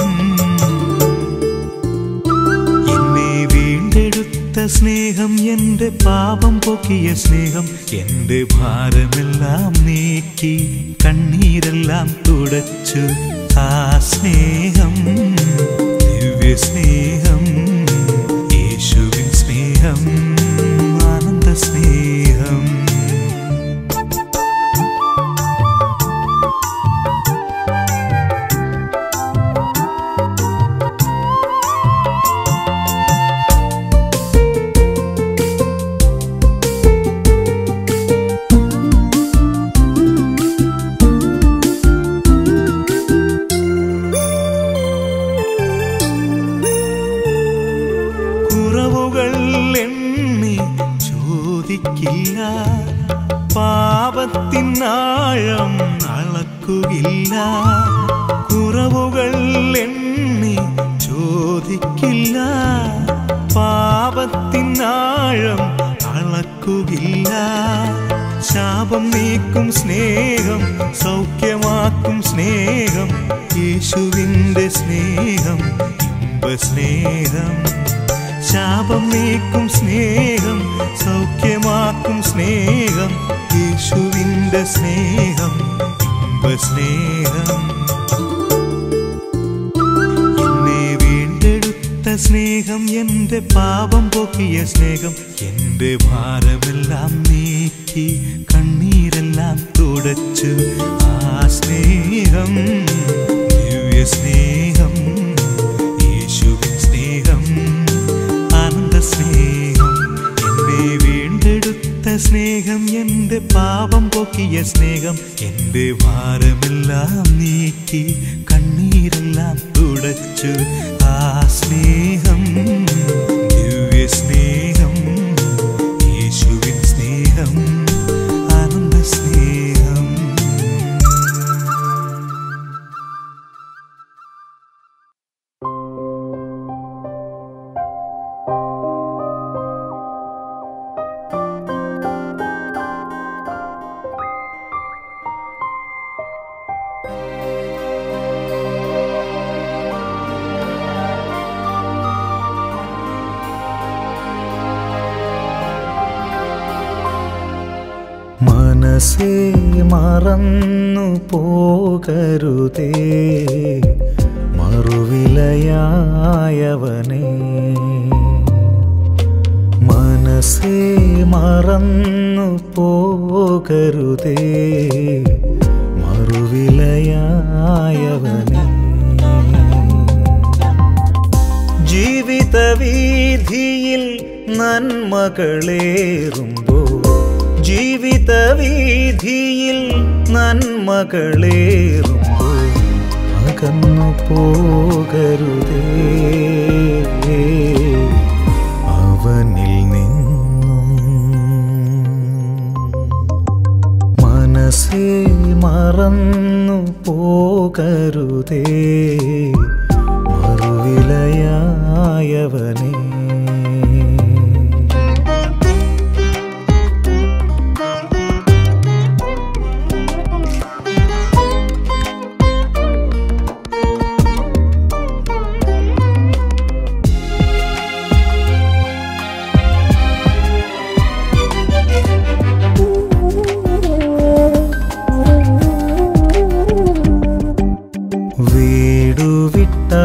എന്നെ വീണ്ടെടുത്ത സ്നേഹം എൻ്റെ പാപം പൊക്കിയ സ്നേഹം എൻ്റെ ഭാരമെല്ലാം നീക്കി കണ്ണീരെല്ലാം തുടച്ചു ആ സ്നേഹം ദിവ്യ സ്നേഹം യേശുവിൻ സ്നേഹം ആനന്ദ സ്നേഹം കുറവുകൾ എണ്ണി ചോദിക്കില്ല പാപത്തിനാഴം അളക്കുകില്ല കുറവുകൾ എണ്ണി ചോദിക്കില്ല പാപത്തിനാഴം അളക്കുകില്ല ശാപം നീക്കും സ്നേഹം സൗഖ്യമാക്കും സ്നേഹം യേശുവിൻ്റെ സ്നേഹം ഇമ്പസ്നേഹം ശാപം നീക്കും സ്നേഹം സൗഖ്യമാക്കും സ്നേഹം യേശുവിൻ്റെ സ്നേഹം ഇമ്പസ്നേഹം എന്നെ വീണ്ടെടുത്ത സ്നേഹം എൻ്റെ പാപം പോക്കിയ സ്നേഹം എൻ്റെ ഭാരമെല്ലാം നീക്കി കണ്ണീരെല്ലാം തുടച്ചു ആ സ്നേഹം ദിവ്യ സ്നേഹം യേശുവിൻ സ്നേഹം ആനന്ദ സ്നേഹം എന്നെ വീണ്ടെടുത്ത സ്നേഹം എൻ്റെ പാപം പൊക്കിയ സ്നേഹം എൻ്റെ ഭാരമെല്ലാം നീക്കി കണ്ണീരെല്ലാം തുടച്ചു ആ സ്നേഹം ദിവ്യ സ്നേഹം യേശുവിൻ സ്നേഹം ആനന്ദ സ്നേഹം മനസ്സേ മറന്നു പോകരുതേ മറുവിലയായവനെ മനസ്സേ മറന്നു പോകരുതേ മറുവിലയായവനെ ജീവിത വീതിയിൽ നന്മകളേറുമ്പോ ജീവിത വീതിയിൽ നന്മകളേറുമ്പോ അകന്നു പോകരുതേ അവനിൽ നിന്നും മനസ്സേ മറന്നു പോകരുതേ മറുവിലയായവനേ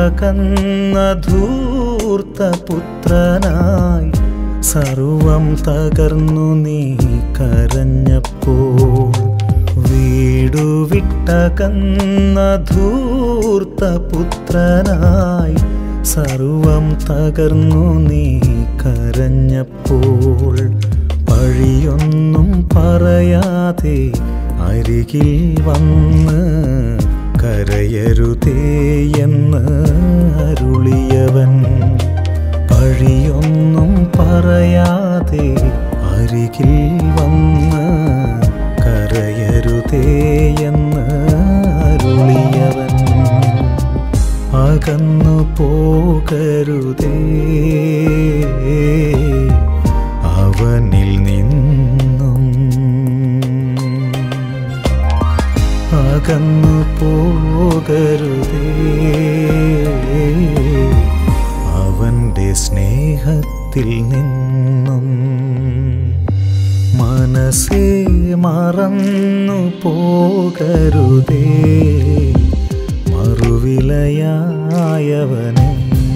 വിട്ടകന്ന ധൂർത്ത പുത്രനായി സർവം തകർന്നു നീ കരഞ്ഞപ്പോൾ വീടു വിട്ടകന്ന ധൂർത്ത പുത്രനായി സർവം തകർന്നു നീ കരഞ്ഞപ്പോൾ പഴിയൊന്നും പറയാതെ അരികിൽ വന്ന് കരയരുതേ എന്ന് അരുളിയവൻ പഴിയൊന്നും പറയാതെ അരികിൽ വന്ന് കരയരുതേ എന്ന് അരുളിയവൻ അകന്നു പോകരുതേ അവനിൽ നിന്നും അകന്നു പോകരുതേ അവൻ്റെ സ്നേഹത്തിൽ നിന്നും മനസ്സേ മറന്നു പോകരുതേ മറുവിലയായവനെ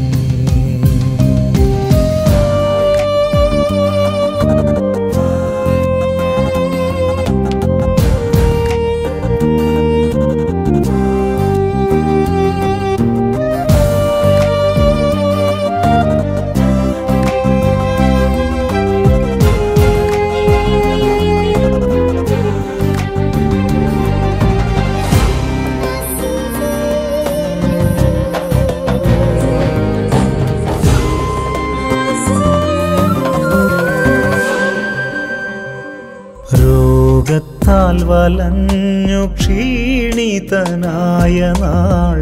രോഗത്താൽ വലഞ്ഞു ക്ഷീണിതനായ നാൾ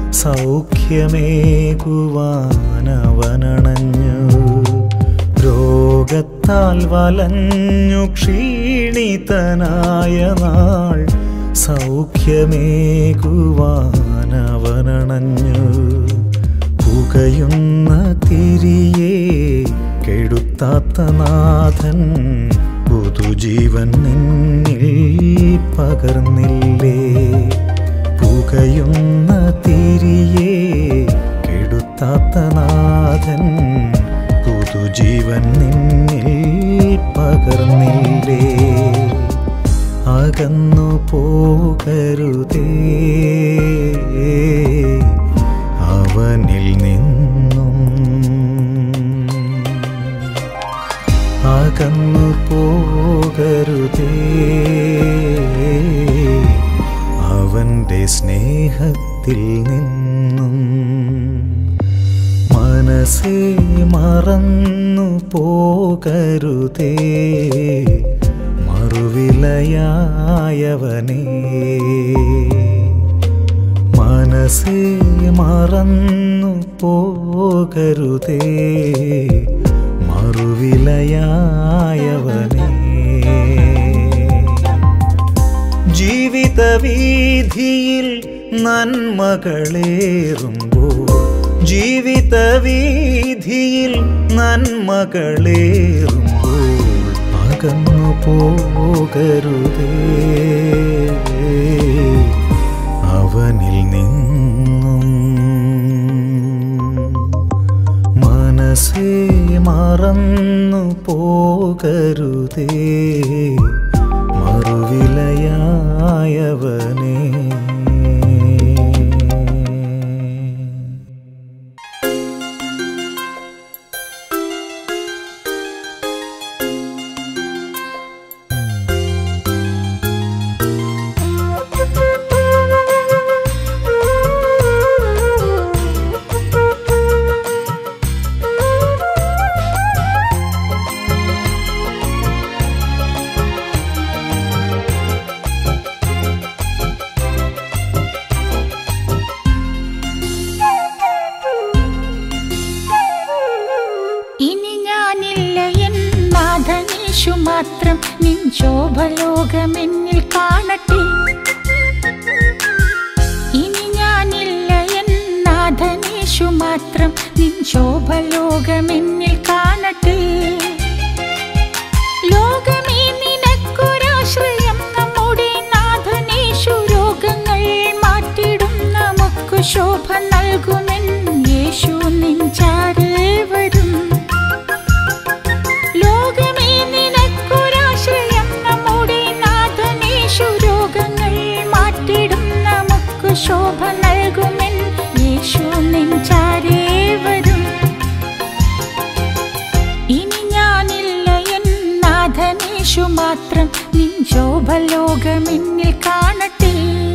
സൗഖ്യമേകുവാനവനണഞ്ഞു രോഗത്താൽ വലഞ്ഞു ക്ഷീണിതനായ നാൾ സൗഖ്യമേകുവാനവനണഞ്ഞു പുകയുന്ന തിരിയെ കെടുത്താത്ത നാഥൻ പുതുജീവൻ നിന്നിൽ പകർന്നില്ലേ പുകയുന്ന തിരിയെ കെടുത്താത്ത നാഥൻ പുതുജീവൻ നിന്നിൽ പകർന്നില്ലേ അകന്നു പോകരുതേ അവനിൽ നിന്നും അകന്നു പോകരുതേ അവൻ്റെ സ്നേഹത്തിൽ നിന്നും മനസ്സേ മറന്നു പോകരുതേ മറുവിലയായവനേ മനസ്സേ മറന്നു പോകരുതേ മറുവിലയായവനേ ജീവിത വീതിയിൽ നന്മകളേറുമ്പോൾ ജീവിത വീതിയിൽ നന്മകളേറുമ്പോൾ അകന്നു പോകരുതേ അവനിൽ നിന്നും മനസ്സേ മറന്നു പോകരുതേ മറുവിലയായവനേ ഇനി ഞാനില്ല എന്നാഥനീശു മാത്രം നിൻ ശോഭലോകമെന്നിൽ കാണട്ടെ ഇനി ഞാനില്ല എന്നാഥനീശു മാത്രം നിൻ ശോഭലോകമെന്നിൽ കാണട്ടെ ലോകമേ നിനക്കൊരാശ്രയം നമ്മുടെ നാഥനേശു രോഗങ്ങൾ മാറ്റിടും നമുക്ക് ശോഭ നൽകുമെന്ന് നമുക്ക് ശോഭ നൽകുമെൻ യേശു നെഞ്ചാരേ വരും ഇനി ഞാനില്ല എൻ നാഥനേശു മാത്രം നിൻ ശോഭലോകമെന്നിൽ കാണട്ടെ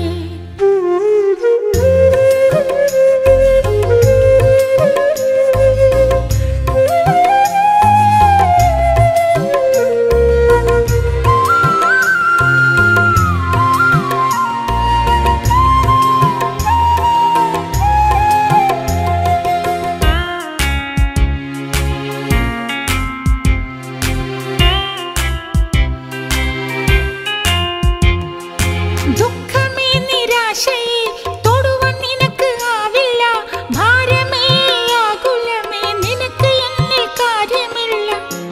ദുഃഖമേ നിരാശയെ തൊടുവാൻ നിനക്ക് ആവില്ല ഭാരമേ ആകുലമേ നിനക്ക് എന്നിൽ കാര്യമില്ല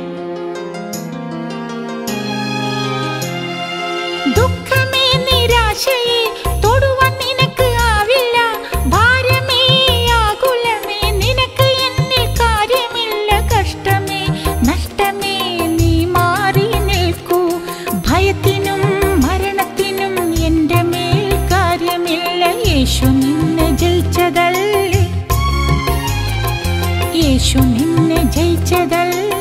ദുഃഖമേ നിരാശയെ തൊടുവാൻ നിനക്ക് ആവില്ല ഭാരമേ ആകുലമേ നിനക്ക് എന്നിൽ കാര്യമില്ല കഷ്ടമേ നഷ്ടമേ നീ മാറി നിൽക്കൂ ഭയത്തിനും മരണത്തിനും എൻ്റെ മേൽ കാര്യമില്ല യേശു നിന്നെ ജയിച്ചതല്ലേ യേശു നിന്നെ ജയിച്ചതല്ലേ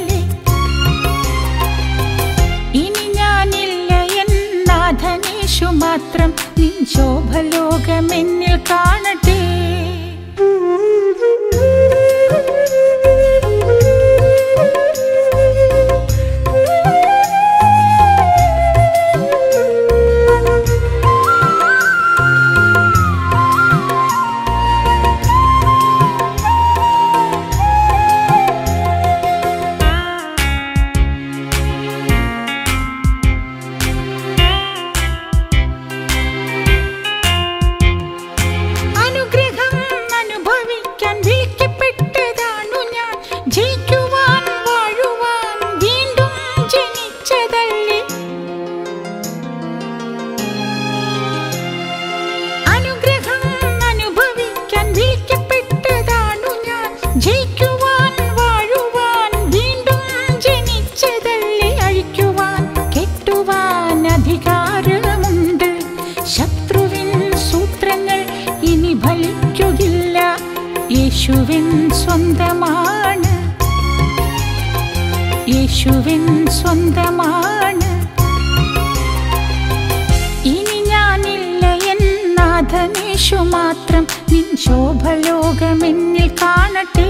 ഇനി ഞാനില്ല എന്നാഥനേശു മാത്രം നിൻ ശോഭലോകമെന്നിൽ കാണട്ടെ അനുഗ്രഹം അനുഭവിക്കാൻ വിളിക്കപ്പെട്ടതാണു ഞാൻ ജയിക്കുവാൻ വാഴുവാൻ വീണ്ടും ജനിച്ചതല്ലേ അനുഗ്രഹം അനുഭവിക്കാൻ വിളിക്കപ്പെട്ടതാണു ഞാൻ ജയിക്കുവാൻ വാഴുവാൻ വീണ്ടും ജനിച്ചതല്ലേ അഴിക്കുവാൻ കെട്ടുവാൻ അധികാരമുണ്ട് ശത്രുവിൻ സൂത്രങ്ങൾ ഇനി ഫലിക്കുകയില്ല യേശുവിൻ സ്വന്തമാണ് യേശുവിൻ സ്വന്തമാണ് ഇനി ഞാനില്ല എന്നാഥനേശു മാത്രം നിൻ ശോഭലോകമെന്നിൽ കാണട്ടെ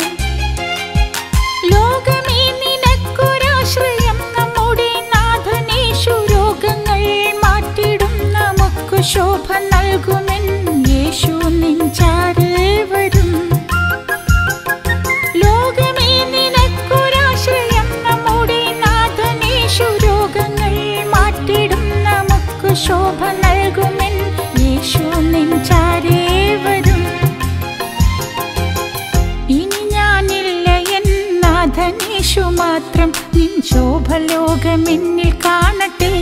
ലോകമേ നിനക്കൊരാശ്രയം നമ്മുടെ നാഥനേശു രോഗങ്ങൾ മാറ്റിടും നമുക്ക് ശോഭ നൽകുമെൻ യേശു നിൻചാരേ വരും ലോകമേ നിനക്കൊരാശ്രയം നമ്മുടെ നാഥനേശു രോഗങ്ങൾ മാറ്റിടും നമുക്ക് ശോഭ നൽകുമെൻ യേശു നിൻചാരേ വരും ഇനി ഞാനില്ല എന്നാഥനേശു മാത്രം നിൻ ശോഭലോകമെന്നിൽ കാണട്ടെ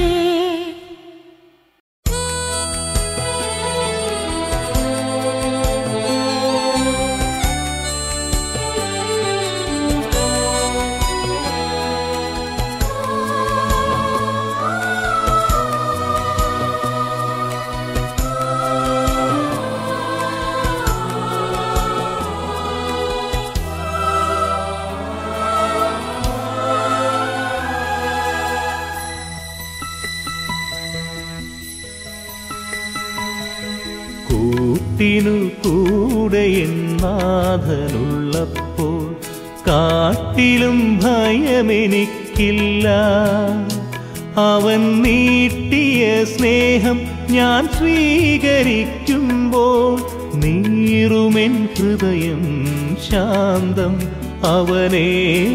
കൂട്ടിനു കൂടെ എന്നാഥനുള്ളപ്പോൾ കാട്ടിലും ഭയമെനിക്കില്ല അവൻ നീട്ടിയ സ്നേഹം ഞാൻ സ്വീകരിക്കുമ്പോൾ നീറുമെൻ ഹൃദയം ശാന്തം അവനെ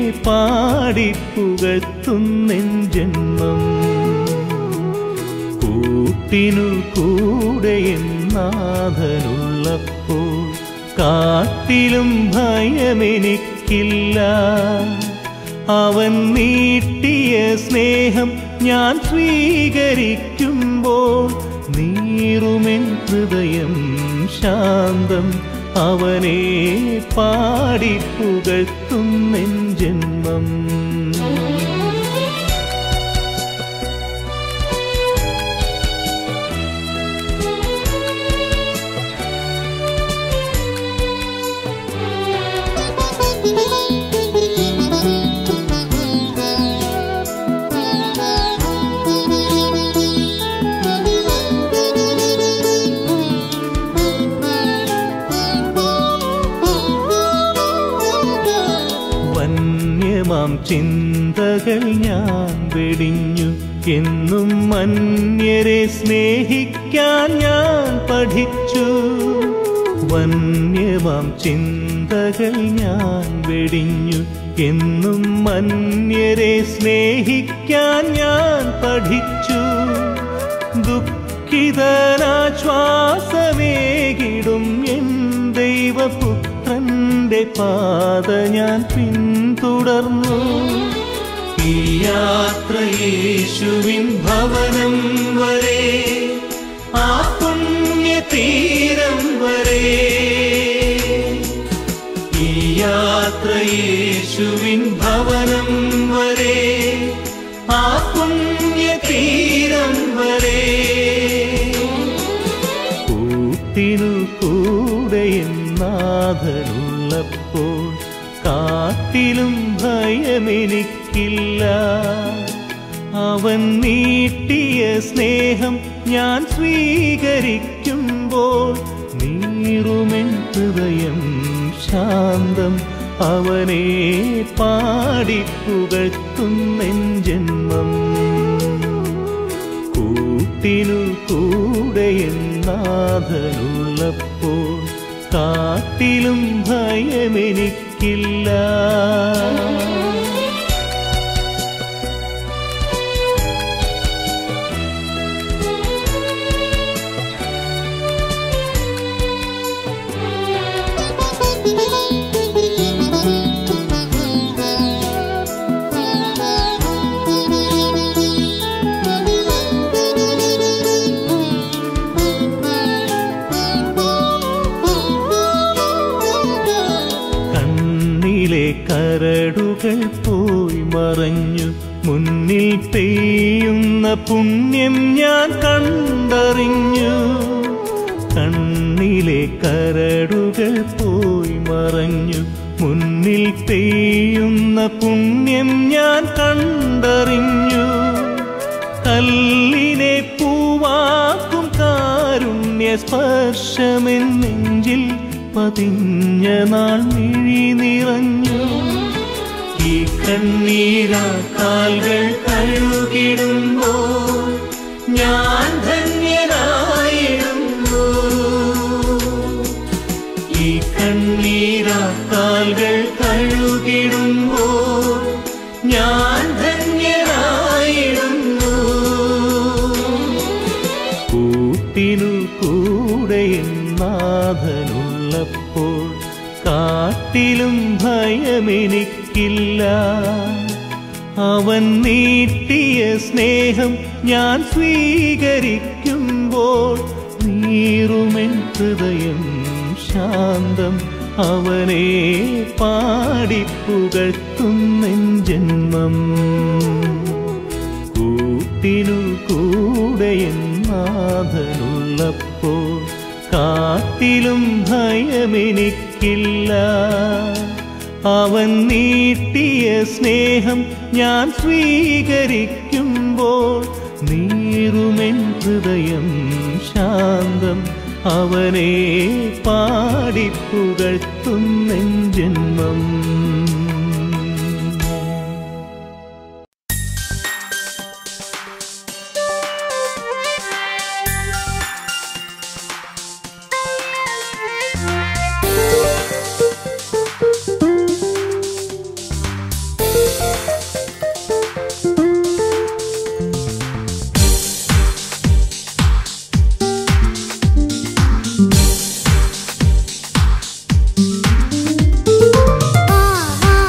പാടിപ്പുകഴ്ത്തുന്നെൻ ജന്മം കൂട്ടിനു കൂടെ എന്നാഥനുള്ളപ്പോൾ കാട്ടിലും ഭയമെനിക്കില്ല അവൻ നീട്ടിയ സ്നേഹം ഞാൻ സ്വീകരിക്കുമ്പോൾ നീറുമെൻ ഹൃദയം ശാന്തം അവനെ പാടിപ്പുകഴ്ത്തുന്നെൻ ജന്മം മാന്യമാം ചിന്തകൾ ഞാൻ വെടിഞ്ഞു എന്നും മന്യരെ സ്നേഹിക്കാൻ ഞാൻ പഠിച്ചു വന്യമാം ചിന്തകൾ ഞാൻ വെടിഞ്ഞു എന്നും മന്യരെ സ്നേഹിക്കാൻ ഞാൻ പഠിച്ചു ദുഃഖിതനാശ്വാസമേകിടും എൻ ദൈവപുത്രന്റെ പാത ഞാൻ പിന്തുടർന്നു ഈ യാത്ര യേശുവിൻ ഭവനം വരെ ആ പുണ്യതീരം വരെ ഈ യാത്ര യേശുവിൻ ഭവനം വരെ ആ പുണ്യതീരം വരെ കൂട്ടിനു കൂടെ നാഥനുള്ളപ്പോൾ കാട്ടിലും ഭയമെനിക്കില്ല അവൻ നീട്ടിയ സ്നേഹം ഞാൻ സ്വീകരിക്കുമ്പോൾ നീറുമെൻ ഹൃദയം ശാന്തം അവനെ പാടിപ്പുകഴ്ത്തുന്നെൻ ജന്മം കൂട്ടിനു കൂടെ നാഥനുള്ളപ്പോൾ കാട്ടിലും ഭയമെനിക്കില്ല കണ്ണിലെ കരടുകൾ പോയി മറഞ്ഞു മുന്നിൽ പെയ്യുന്ന പുണ്യം ഞാൻ കണ്ടറിഞ്ഞു കണ്ണിലെ കരടുകൾ പോയി മറഞ്ഞു മുന്നിൽ പെയ്യുന്ന പുണ്യം ഞാൻ കണ്ടറിഞ്ഞു കല്ലിനെ പൂവാക്കും കാരുണ്യ സ്പർശമെൻ നെഞ്ചിൽ പതിഞ്ഞ നാൾ മിഴി നിറഞ്ഞു ഈ കണ്ണീരാ കാൽകൾ കഴുകിടുമ്പോൾ ഞാൻ ധന്യനായിടുന്നു ഈ കണ്ണീരാ കാൽകൾ കഴുകിടുമ്പോൾ ഞാൻ ധന്യനായിടുന്നു കൂട്ടിനു കൂടെ നാഥനുള്ളപ്പോൾ കാട്ടിലും ഭയമെനിക്കില്ല അവൻ നീട്ടിയ സ്നേഹം ഞാൻ സ്വീകരിക്കുമ്പോൾ നീറുമെൻ ഹൃദയം ശാന്തം അവനെ പാടിപ്പുകഴ്ത്തുന്നെൻ ജന്മം കൂട്ടിനു കൂടെ നാഥനുള്ളപ്പോൾ കാട്ടിലും ഭയമെനിക്കില്ല അവൻ നീട്ടിയ സ്നേഹം ഞാൻ സ്വീകരിക്കുമ്പോൾ നീറുമെൻ ഹൃദയം ശാന്തം അവനെ പാടിപ്പുകഴ്ത്തുന്നെൻ ജന്മം ആ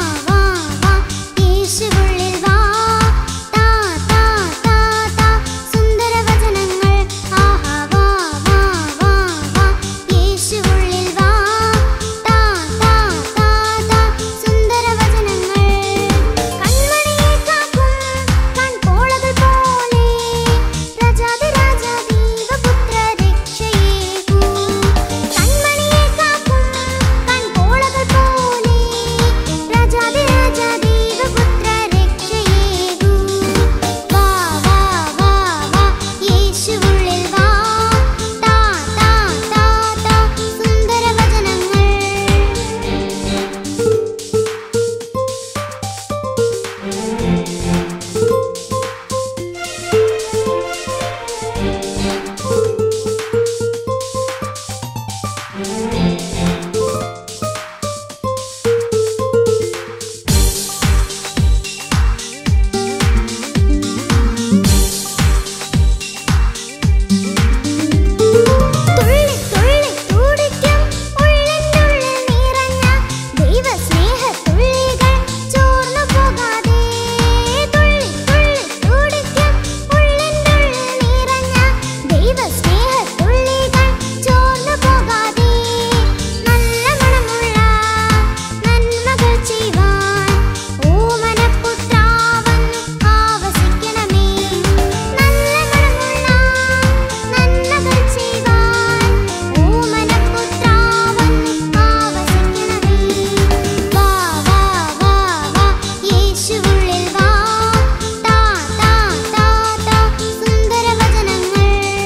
തുള്ളി തുള്ളി തുടിക്കും ഉള്ളിനുള്ളിൽ നിറഞ്ഞ ദൈവസ്നേഹത്തുള്ളികൾ ചോർന്നു പോകാതെ തുള്ളി തുള്ളി തുടിക്കും ഉള്ളിനുള്ളിൽ നിറഞ്ഞ ദൈവസ്നേഹത്തുള്ളികൾ ചോർന്നു പോകാതെ നല്ല മണമുള്ള നന്മകൾ ചെയ്യുവാൻ ഓമനപ്പുത്രാവൻ ആവസിക്കണമേ നല്ല മണമുള്ള നന്മകൾ ചെയ്യുവാൻ ഓമനപ്പുത്രാവൻ ആവസിക്കണമേ വാ വാ വാ വാ യേശുവുള്ളിൽ വാ താ താ താ താ സുന്ദര വചനങ്ങൾ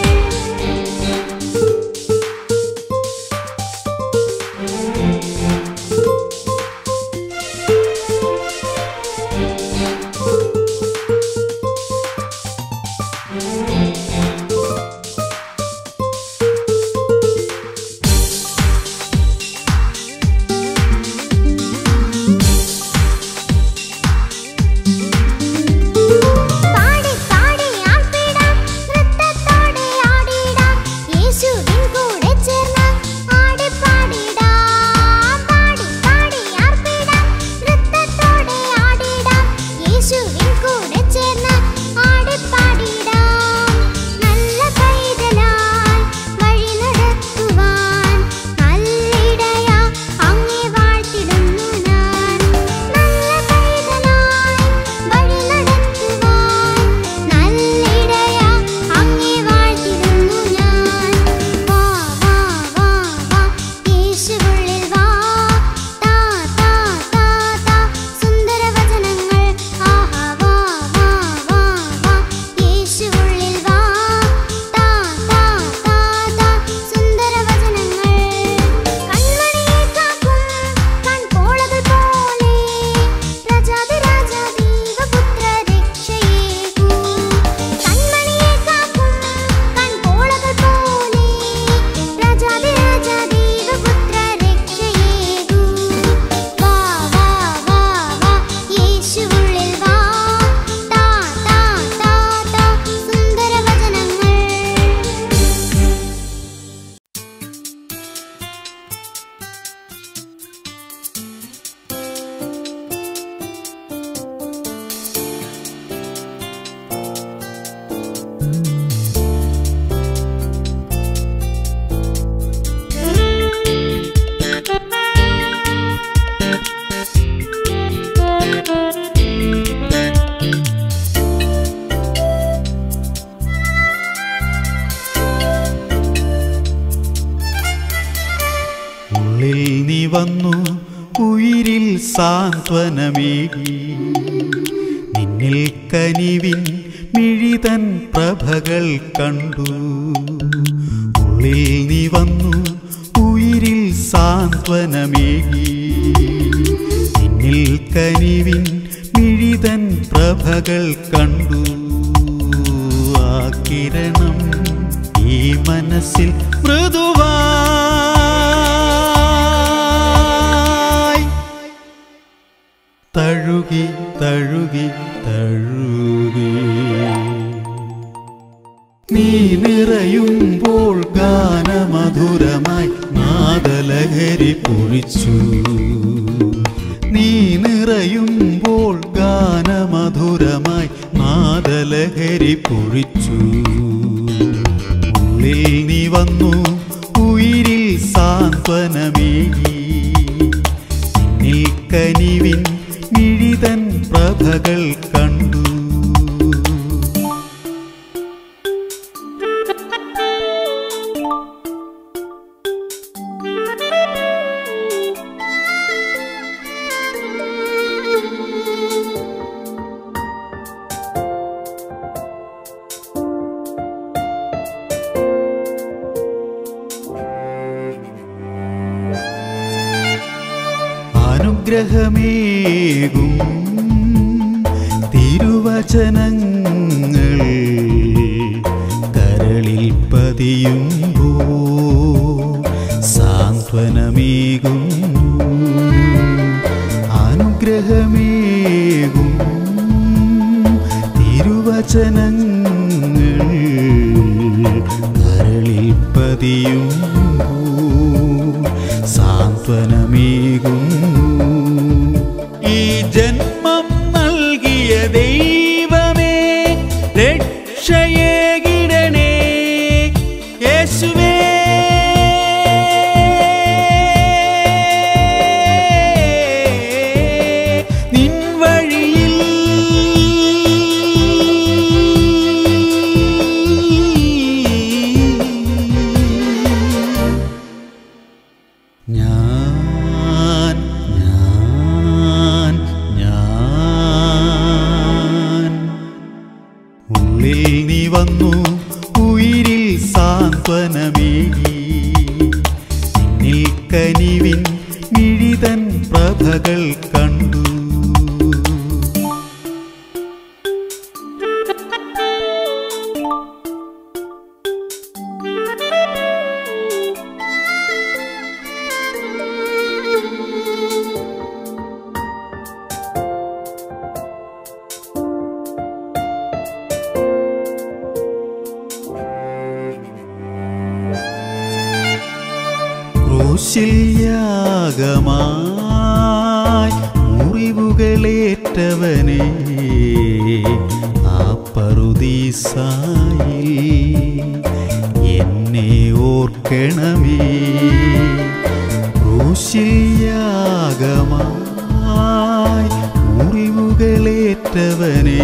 പാടി പാടി ആർപ്പിടാം നൃത്തത്തോടെ ആടിടാം യേശുവിൻ കൂടെ ചേർന്ന് ആടി പാടിടാം പാടി പാടി ആർപ്പിടാം നൃത്തത്തോടെ ആടിടാം യേശുവിൻ കൂടെ ചേർന്ന് ആടി പാടിടാം നല്ല പൈതലായി വഴി നടത്തുവാൻ നല്ലിടയ അങ്ങേ വാഴ്ത്തിടുന്നു ഞാൻ നല്ല പൈതലായി വഴി നടത്തുവാൻ നല്ലിടയ അങ്ങേ വാഴ്ത്തിടുന്നു ഞാൻ വാ വാ വാ വാ യേശുവുള്ളിൽ വാ താ താ താ താ സുന്ദര വചനങ്ങൾ ആഹാ വാ വാ വാ വാ യേശുവുള്ളിൽ വാ താ താ താ താ സുന്ദര വചനങ്ങൾ കൺമണിയെ കാക്കും കൺപോളകൾ പോലെ രാജാതിരാജ ദൈവപുത്ര രക്ഷയേകൂ കൺമണിയെ കാക്കും കൺപോളകൾ പോലെ രാജാതിരാജ ദൈവപുത്ര രക്ഷയേകൂ വാ വാ വാ വാ യേശുവുള്ളിൽ വാ താ താ താ താ സുന്ദര വചനങ്ങൾ ഉള്ളിൽ നീ വന്നു ഉയിരിൽ സാന്ത്വനമേകി നിന്നിൽ കനിവിൻ മിഴിതൻ പ്രഭകൾ കണ്ടു ഉള്ളിൽ നീ വന്നു ഉയിരിൽ സാന്ത്വനമേകി നിന്നിൽ കനിവിൻ മിഴിതൻ പ്രഭകൾ കണ്ടു ആ കിരണം ഈ മനസ്സിൽ മൃദുവായി തഴുകി തഴുകി തഴുകി നീ നിറയുമ്പോൾ ഗാനമധുരമായി നാദലഹരി പൊഴിച്ചു നീ നിറയുമ്പോൾ ഗാനമധുരമായി നാദലഹരി പൊഴിച്ചു ഉള്ളിൽ നീ വന്നു ഉയിരിൽ സാന്ത്വനമേകി നിന്നിൽ കനിവിൻ മിഴിതൻ പ്രഭകൾ കണ്ടു അനുഗ്രഹമേകും തിരുവചനങ്ങൾ കരളിൽ പതിയുമ്പോ സാ സാന്ത്വനമേകും അനുഗ്രഹമേകും തിരുവചനങ്ങൾ കരളിൽ പതിയുമ്പോൾ സാന്ത്വനമേകും ഈ ജന്മം നൽകിയ ദൈവമേ രക്ഷയേകിടണേ യേശുവേ നിൻ വഴിയിൽ ഞാൻ ഞാൻ ഞാൻ ഉള്ളിൽ നീ വന്നു ഉയിരിൽ സാന്ത്വനമേകി നിന്നിൽ കനിവിൻ മിഴിതൻ പ്രഭകൾ കണ്ടു ക്രൂശിൽ യാഗമായി മുറിവുകളേറ്റവനെ ആ പറുദീസായി എന്നെ ഓർക്കണമേ ക്രൂശിൽ യാഗമായി മുറിവുകളേറ്റവനെ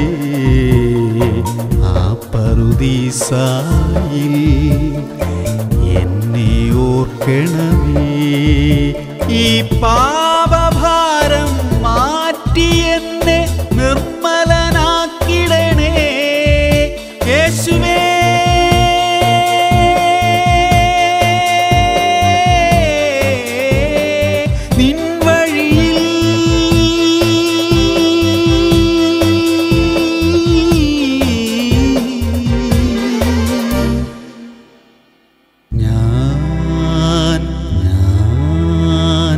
ആ പറുദീസായി എന്നെ ഓർക്കണമേ ഈ പാപഭാരം മാറ്റി എന്നെ നിർമ്മലനാക്കിടണേ യേശുവേ നിൻ വഴിയിൽ ഞാൻ ഞാൻ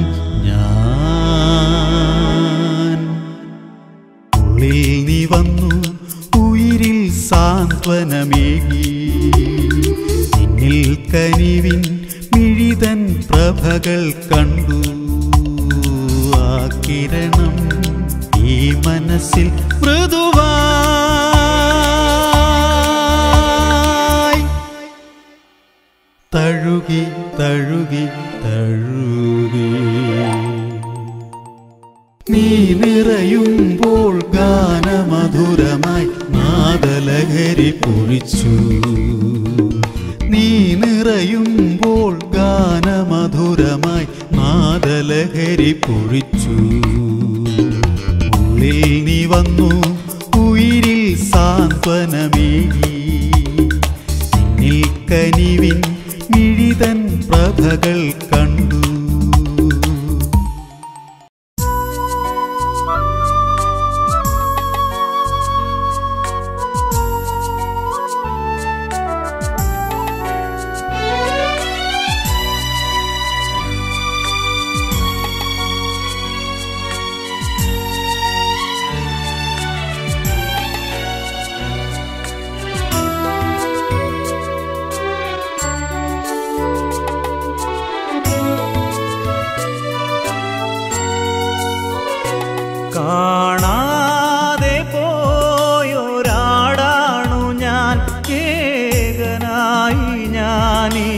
ഞാൻ ഉള്ളിൽ നീ വന്നു ഉയിരിൽ സാന്ത്വനമേകി നിന്നിൽ കനിവിൻ മിഴിതൻ പ്രഭകൾ കണ്ടു ആ കിരണം ഈ മനസ്സിൽ മൃദുവായി തഴുകി തഴുകി തഴുകി നീ നിറയുമ്പോൾ ഗാനമധുരമായി നാദലഹരി പൊഴിച്ചു നീ നിറയുമ്പോൾ ഗാനമധുരമായി നാദലഹരി പൊഴിച്ചു ഉള്ളിൽ നീ വന്നു ഉയിരിൽ സാന്ത്വനമേകി നിന്നിൽ കനിവിൻ മിഴിതൻ പ്രഭകൾ കണ്ടു കാണാതെ പോയൊരാടാണു ഞാൻ ഏകനായി ഞാനീ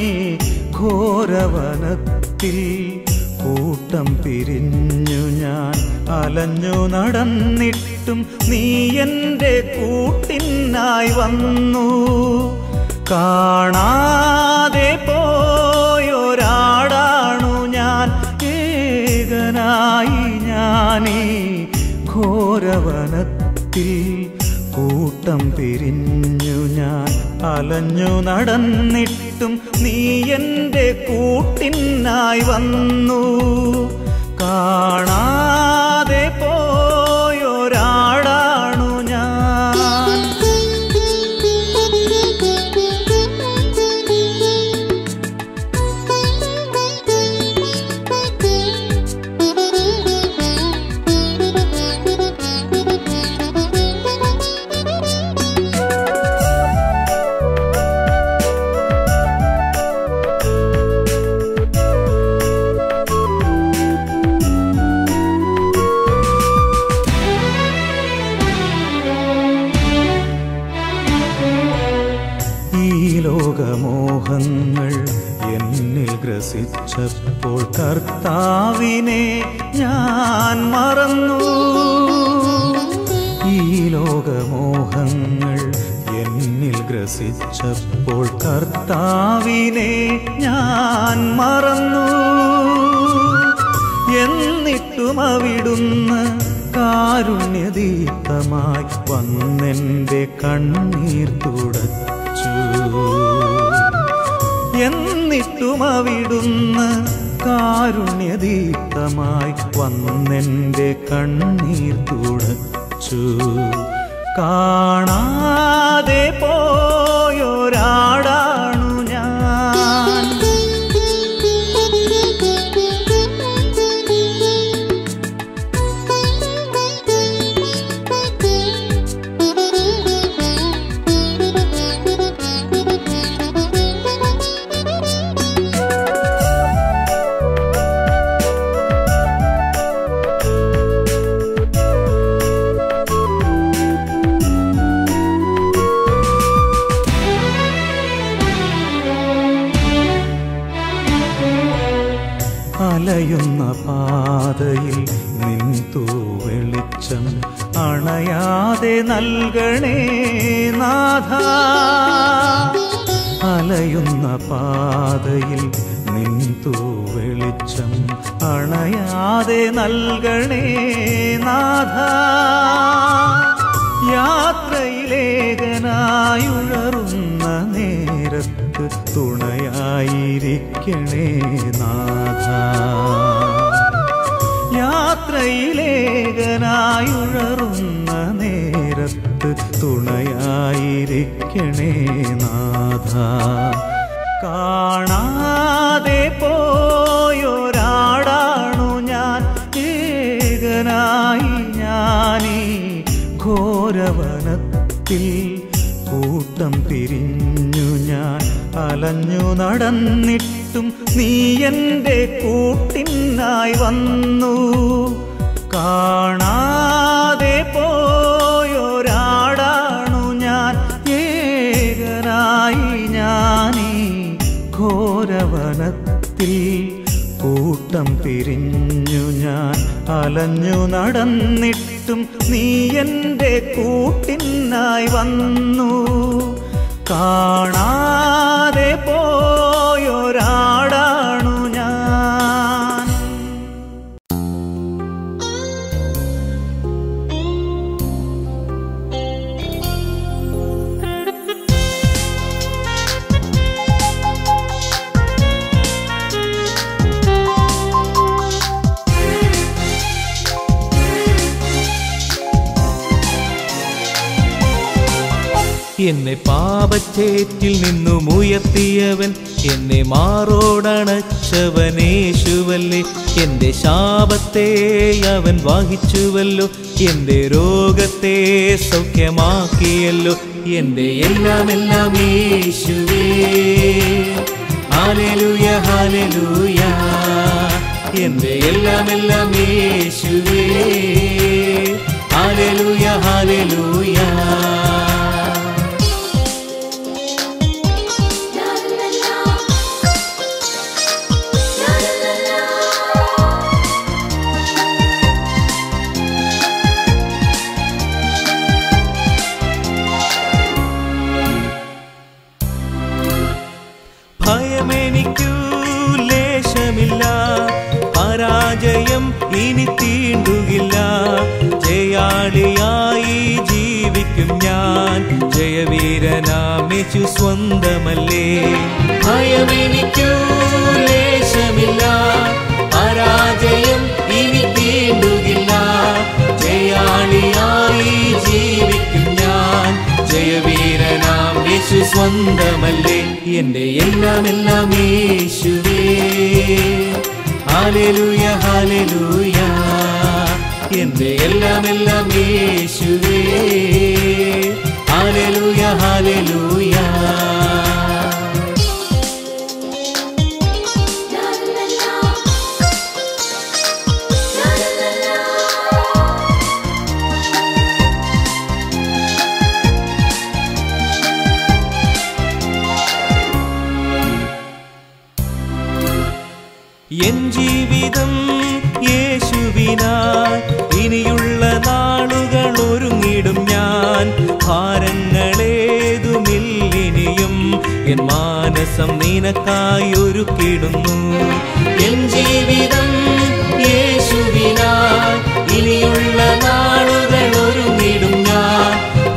ഘോരവനത്തിൽ കൂട്ടം പിരിഞ്ഞു ഞാൻ അലഞ്ഞു നടന്നിട്ടും നീ എൻ്റെ കൂട്ടിനായി വന്നു കാണാതെ പോയൊരാടാണു ഞാൻ ഏകനായി ഞാനീ ഘോരവനത്തിൽ കൂട്ടം പിരിഞ്ഞു ഞാൻ അലഞ്ഞു നടന്നിട്ടും നീ എൻ്റെ കൂട്ടിനായി വന്നു കാണാതെ പോയൊരാടാണു ഞാൻ Thank you. ഗ്രസിച്ചപ്പോൾ കർത്താവിനെ ഞാൻ മറന്നു ഈ ലോകമോഹങ്ങൾ എന്നിൽ ഗ്രസിച്ചപ്പോൾ കർത്താവിനെ ഞാൻ മറന്നു എന്നിട്ടും അവിടുന്ന് കാരുണ്യദീപ്തമായി വന്നെൻ്റെ കണ്ണീർ തുടച്ചു എന്നിട്ടും അവിടുന്ന് കാരുണ്യദീപ്തമായി വന്നെൻ്റെ കണ്ണീർ തുടച്ചു കാണാതെ പോയൊരാടാണു ഞാൻ അലയുന്ന പാതയിൽ നിൻതൂ വെളിച്ചം അണയാതെ നൽകണേ നാഥ അലയുന്ന പാതയിൽ നിൻതൂ വെളിച്ചം അണയാതെ നൽകണേ നാഥ യാത്രയിലേകനായുഴറുന്ന നേരത്ത് തുണയായിരിക്കണേ നാഥ യാത്രയിലേകനായുഴറുന്ന നേരത്ത് തുണയായിരിക്കണേ നാഥ കാണാതെ പോയൊരാടാണു ഞാൻ ഏകനായി ഞാനീ ഘോരവനത്തിൽ കൂട്ടം പിരിഞ്ഞു ഞാൻ അലഞ്ഞു നടന്നിട്ടും നീ എൻ്റെ കൂട്ടിനായി വന്നു കാണാതെ പോയൊരാടാണു ഞാൻ ഏകനായി ഞാനീ ഘോരവനത്തിൽ കൂട്ടം പിരിഞ്ഞു ഞാൻ അലഞ്ഞു നടന്നിട്ടും നീ എൻ്റെ കൂട്ടിനായി വന്നു കാണാതെ പോയൊരാടാണു ഞാൻ എന്നെ പാപച്ചേറ്റിൽ നിന്നും ഉയർത്തിയവൻ എന്നെ മാറോടണച്ചവനേശുവല്ലേ എന്റെ ശാപത്തെ അവൻ വഹിച്ചുവല്ലോ എന്റെ രോഗത്തെ സൗഖ്യമാക്കിയല്ലോ എന്റെ എല്ലാം എല്ലാം യേശുവേ ഹാലലൂയ ഹാലലൂയ എന്റെ എല്ലാം എല്ലാം യേശുവേ ഹാലലൂയ ഹാലലൂയ ഭയമെനിക്കു ലേശമില്ല പരാജയം ഇനി തീണ്ടുകില്ല ജയാളിയായി ജീവിക്കും ഞാൻ ജയവീരനാമിച്ചു സ്വന്തമല്ലേ ഭയമെനിക്കു ലേശമില്ല പരാജയം ഇനി തീണ്ടുകില്ല ജയാളിയായി ജീവിക്കും ഞാൻ ജയവീരനാം യേശു സ്വന്തമല്ലേ എന്റെ എല്ലാം എല്ലാം യേശുവേ ഹാലലൂയ ഹാലലൂയ എന്റെ എല്ലാം എല്ലാം യേശുവേ ഹാലലൂയ ഹാലലൂയ എൻ ജീവിതം യേശുവിനായി ഇനിയുള്ള നാളുകൾ ഒരുങ്ങിടും ഞാൻ ഭാരങ്ങളേതുമില്ലിനിയും എൻ മാനസം നിനക്കായി ഒരുക്കിടുന്നു എൻ ജീവിതം യേശുവിനായി ഇനിയുള്ള നാളുകൾ ഒരുങ്ങിടും ഞാൻ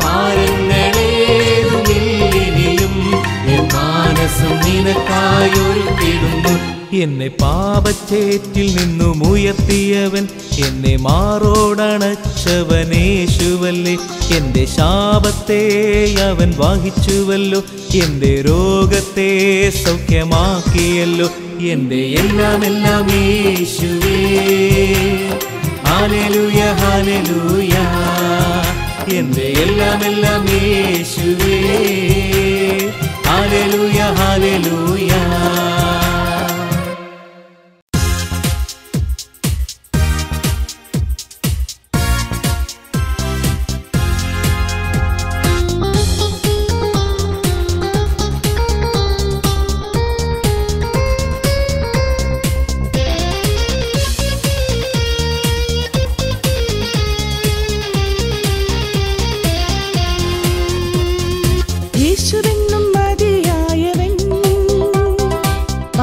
ഭാരങ്ങളേതുമില്ലിനിയും എൻ മാനസം നിനക്കായി ഒരുക്കിടുന്നു എന്നെ പാപച്ചേറ്റിൽ നിന്നും ഉയർത്തിയവൻ എന്നെ മാറോടണച്ചവനേശുവല്ലേ എൻ്റെ ശാപത്തെ അവൻ വഹിച്ചുവല്ലോ എൻ്റെ രോഗത്തെ സൗഖ്യമാക്കിയല്ലോ എൻ്റെ എല്ലാം എല്ലാം യേശുവേ ഹാലലൂയ ഹാലലൂയ എൻ്റെ എല്ലാം എല്ലാം യേശുവേ ഹാലലൂയ ഹാലലൂയ യേശുവെന്നും മതിയായവൻ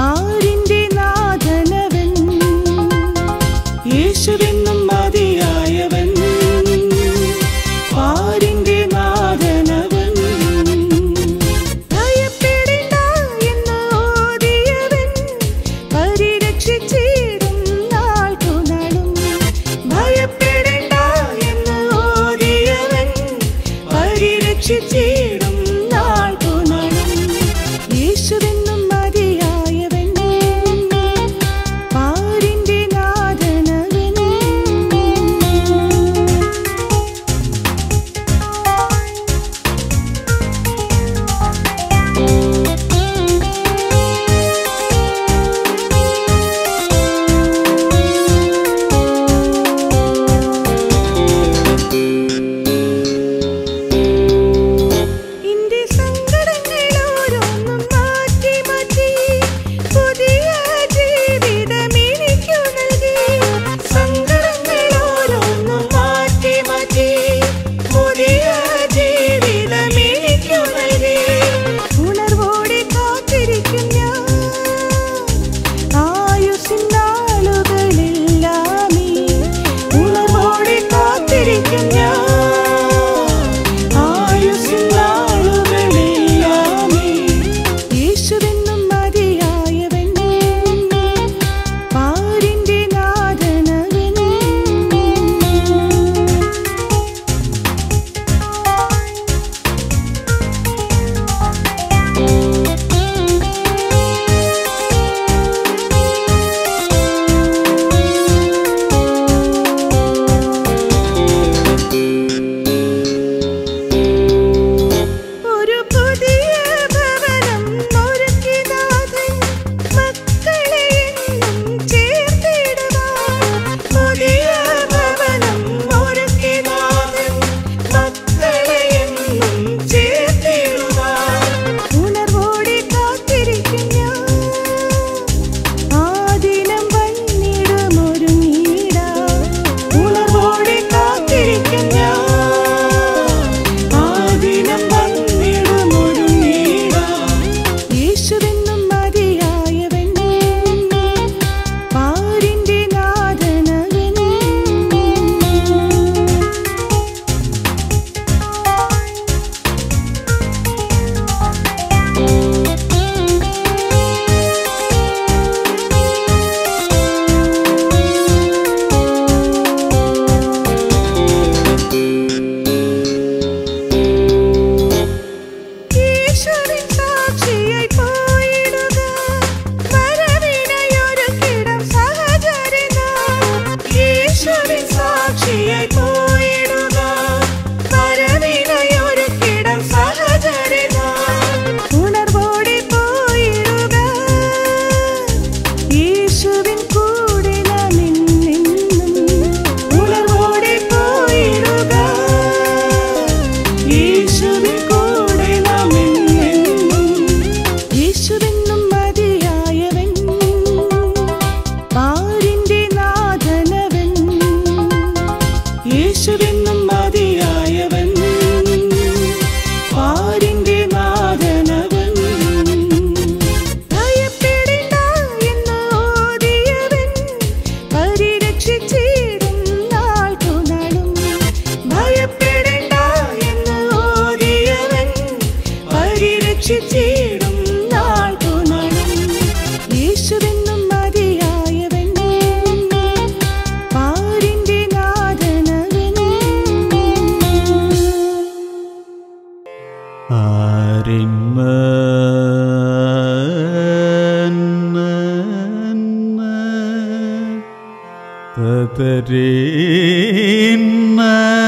തതരീന്ന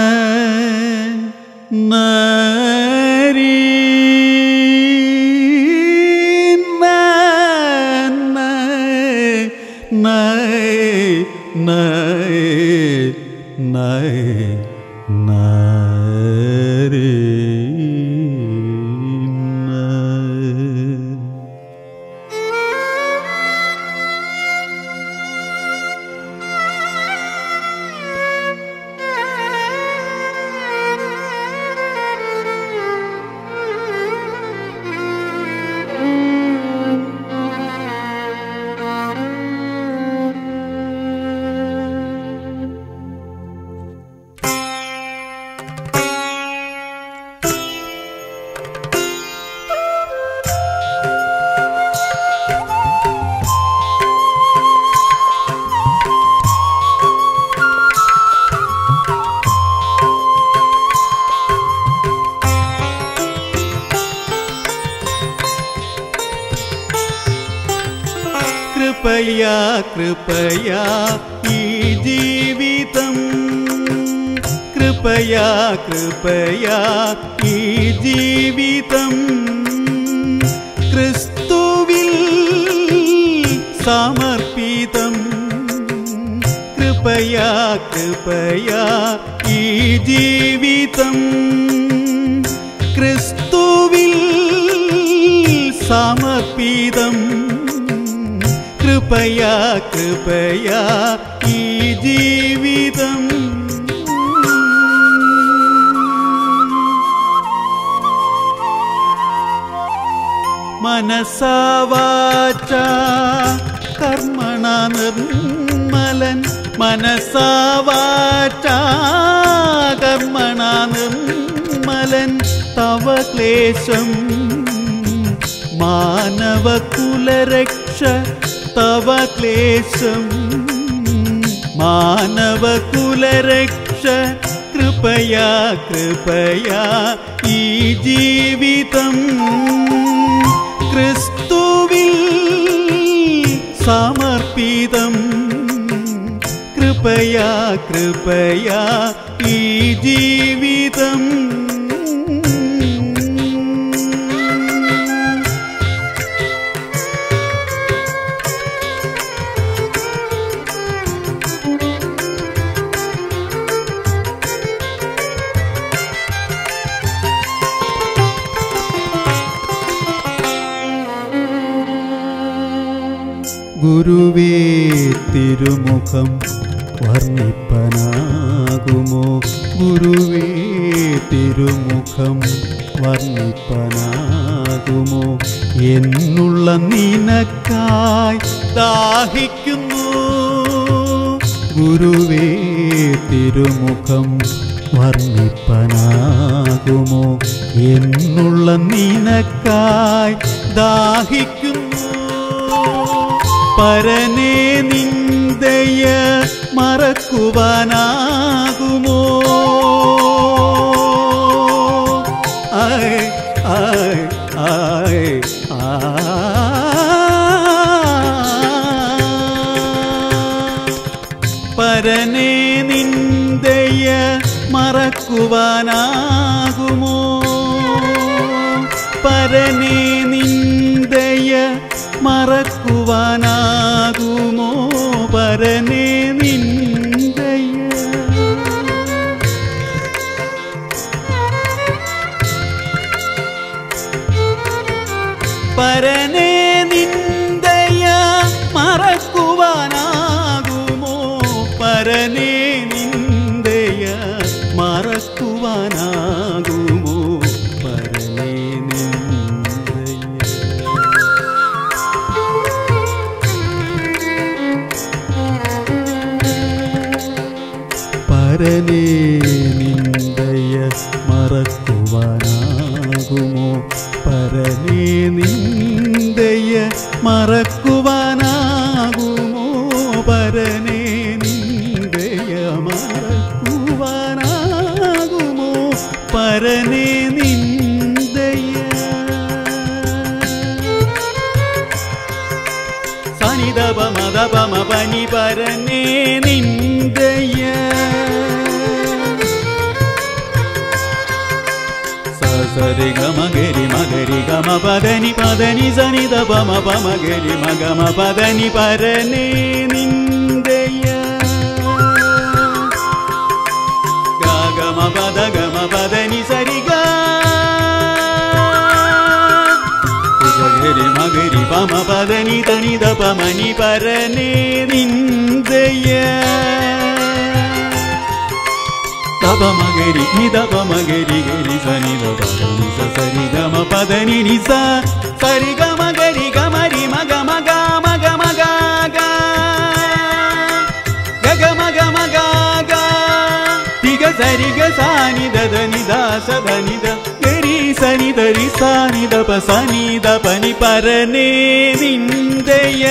കൃപയാ കൃപയാ ഈ ജീവിതം കൃപയാ കൃപയാ ഈ ജീവിതം ക്രിസ്തുവിൽ സമർപ്പിതം കൃപയാ കൃപയാ ഈ ജീവിതം ക്രിസ്തുവിൽ സമർപ്പിതം കൃപയാ കൃപയാ ഈ ജീവിതം മനസാവാച കർമ്മണ നിർമ്മലൻ മനസാവാച കർമ്മണ നിർമ്മലൻ തവ ക്ലേശം മാനവകുലരക്ഷ തവ ക്ലേശം മാനവകുലരക്ഷ കൃപയാ കൃപയാ ഈ ജീവിതം ക്രിസ്തുവിൽ സമർപ്പിതം കൃപയാ കൃപയാ ഈ ജീവിതം ഗുരുവേ തിരുമുഖം വർണ്ണിപ്പനാകുമോ ഗുരുവേ തിരുമുഖം വർണ്ണിപ്പനാകുമോ എന്നുള്ള നിനക്കായി ദാഹിക്കുന്നു ഗുരുവേ തിരുമുഖം വർണ്ണിപ്പനാകുമോ എന്നുള്ള നിനക്കായി ദാഹിക്കുന്നു പരനെ നിന്ദയ മറക്കുവാനാകുമോ ആയ് ആയ് ആയ് ആ പരനെ നിന്ദയ മറക്കുവാനാകുമോ പരനെ നിന്ദയ മറക്കുവാനാകുമോ പരനെ നിന്ദയ പരനെ നിന്ദയ മറക്കുവാനാകുമോ പരനെ നിന്ദയ മറക്കുവാനാകുമോ പരനെ നിന്ദയ പരനെ നിന്ദയ മറക്കുവാനാകുമോ പരനെ നിന്ദയ മറക്കുവാനാകുമോ പരനെ നിന്ദയ മറക്കുവാനാകുമോ പരനെ നിന്ദയ സനിതപ മദ പമ പനി പരനേ നിന്ദയ സരി ഗമ ഗരി മഗരി ഗമ പദനി പദനി സനി ദ പമ പമ ഗരി മഗമ പദനി പരനേ നിന്ദയ ഗമ പദ ഗമ പദനി സരി ഗ ഗരി മഗരി പമ പദനി തനി ദ പമനി പരനേ നിന്ദയ തപ മഗരി നിദ പമഗരി ഗരി സനി ദ പദനി സ സരി ഗമ പദനി നി സ സരി ഗമ ഗരി ഗമരി മഗ മഗ മഗ മഗ ഗ ഗഗ മഗ മഗ ഗ തിഗ സരി ഗ സാനി ദ നി ദ സ ധ നി ദ ഗരി സനി ദരി സാനി ദ പ സനി ദ പനി പരനേ നിന്ദയ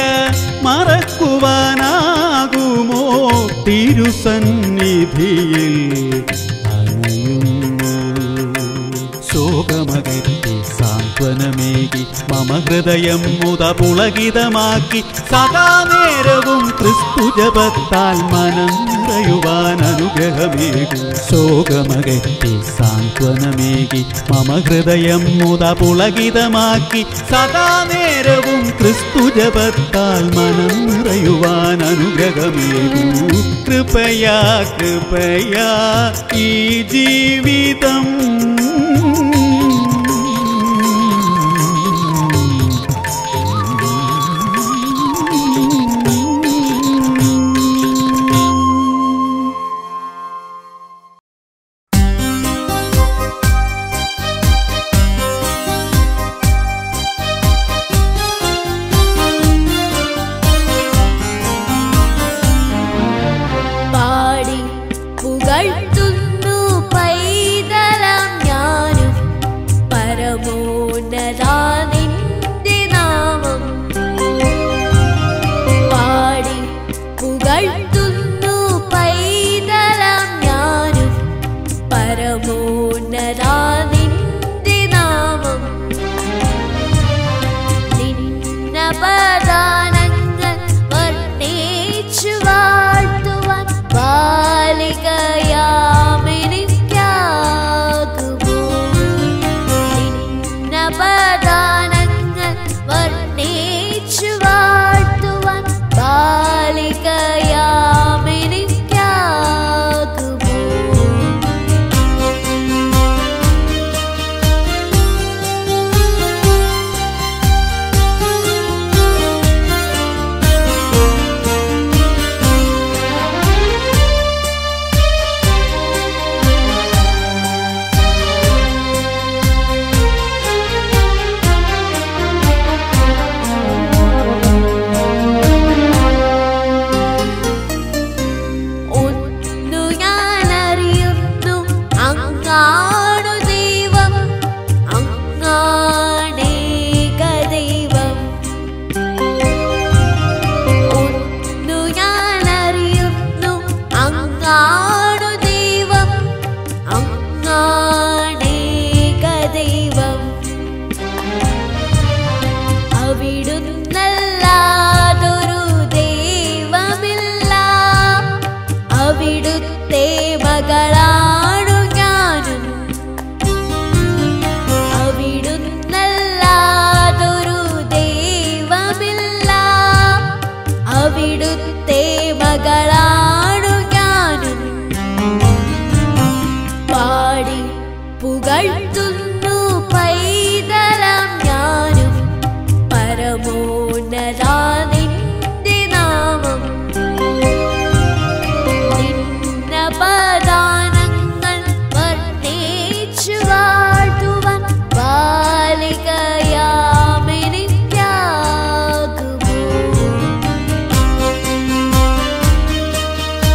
മറക്കുവാനാകുമോ തിരുസന്നിധിയിൽ അണയുന്നു ശോകമകറ്റി സാന്ത്വനമേകി മമ ഹൃദയം മുത പുളകിതമാക്കി സദാ നേരവും ക്രിസ്തു ജപത്താൽ മനം നിറയുവാൻ അനുഗ്രഹമേകി ശോകമകറ്റി സാന്ത്വനമേകി മമ ഹൃദയം മുത പുളകിതമാക്കി സദാ നേരവും ക്രിസ്തു ജപത്താൽ മനം നിറയുവാൻ അനുഗ്രഹമേകൂ കൃപയാ കൃപയാ ഈ ജീവിതം പാടി പുകഴ്ത്തുന്നു പൈതലം ഞാനും പരമോന്നതാ നിന്റെ നാമം പാടി പുകഴ്ത്തുന്നു പൈതലം ഞാനും പരമോന്നതാ നിന്റെ നാമം നിന്നപദാനങ്ങൾ വർണ്ണിച്ചു വാഴ്ത്തുവാൻ ബാലികയാമെനിക്കാകുമോ നിന്നപദാനങ്ങൾ വർണ്ണിച്ചു വാഴ്ത്തുവാൻ ബാലികയാമെനിക്കാകുമോ ഒന്നു ഞാനറിയുന്നു അങ്ങാണു ദൈവം അങ്ങാണേക ദൈവം ഒന്നു ഞാനറിയുന്നു അങ്ങാണു ദൈവം അങ്ങാണേക ദൈവം അവിടുന്നല്ലാതൊരു ദൈവമില്ല അവിടുത്തെ മകളാണു ഞാനും അവിടുന്നല്ലാതൊരു ദൈവമില്ല അവിടുത്തെ മകളാണു ഞാനും പാടി പുകഴ്ത്തുന്നു പൈതലം ഞാനും പരമോന്നതാ നിന്റെ നാമം നിന്നപദാനങ്ങൾ വർണ്ണിച്ചു വാഴ്ത്തുവാൻ ബാലികയാമെനിക്കാകുമോ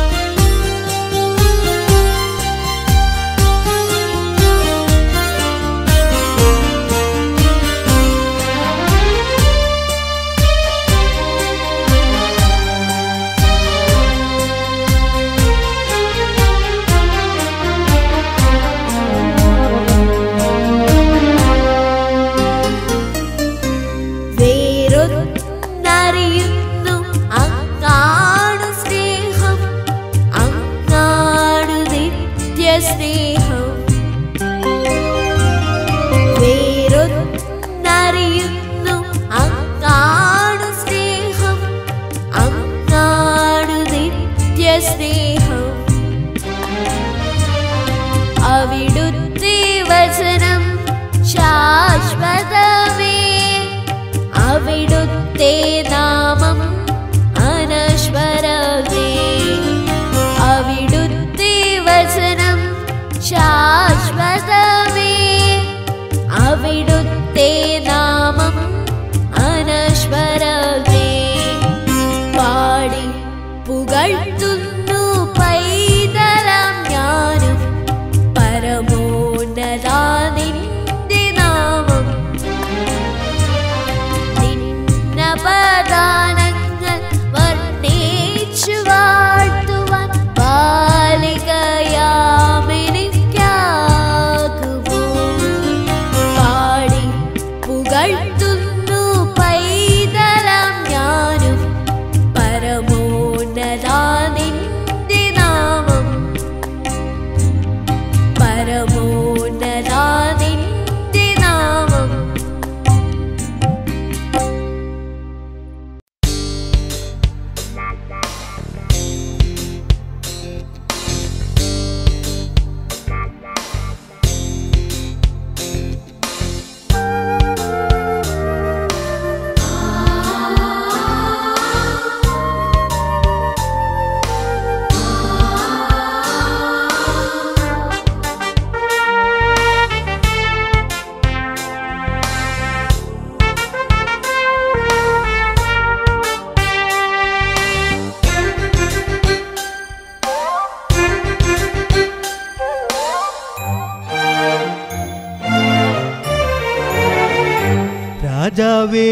രാജാവേ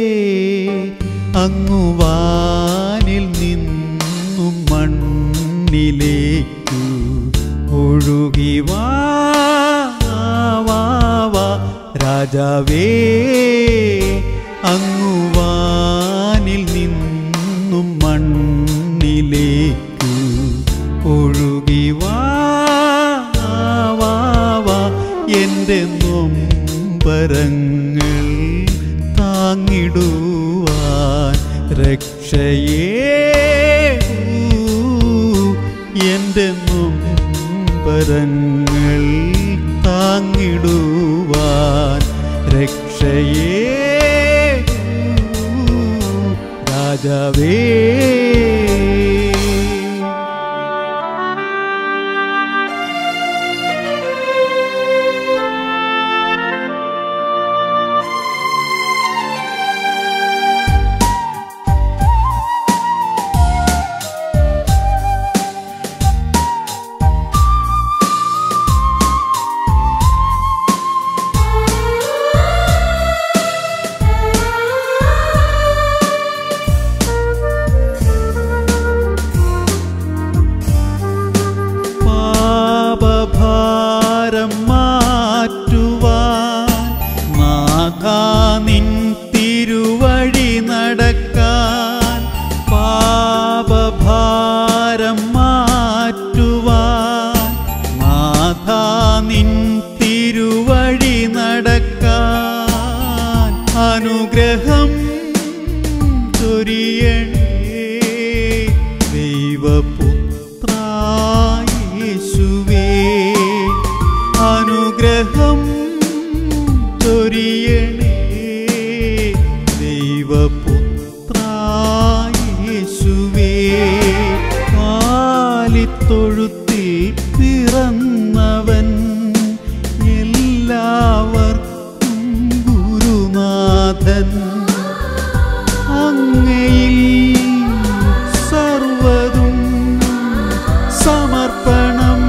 അങ്ങുവാനിൽ നിന്നും മണ്ണിലേക്കു ഒഴുകി വാ വാ, വാ. രാജാവേ അങ്ങുവാനിൽ നിന്നും മണ്ണിലേക്കു ഒഴുകി വാ വാ, വാ. എൻ്റെ നൊമ്പരങ്ങൾ താങ്ങിടുവാൻ രക്ഷയേ എൻ്റെ നൊമ്പരങ്ങൾ താങ്ങിടുവാൻ രക്ഷയേ രാജാവേ പാപഭാരം മാറ്റുവാൻ നാഥാ നിൻ തിരുവഴി നടക്കാൻ പാപഭാരം മാറ്റുവാൻ നാഥാ നിൻ തിരുവഴി നടക്കാൻ അനുഗ്രഹം ചൊരിയണേ ദൈവപുത്രായേശുവേ അനുഗ്രഹം ചൊരിയണേ ദൈവപുത്രായേശുവേ കാലിത്തൊഴുത്തിൽ പിറന്നവൻ എല്ലാവർക്കും ഗുരുനാഥൻ അങ്ങയിൽ സർവതും സമർപ്പണം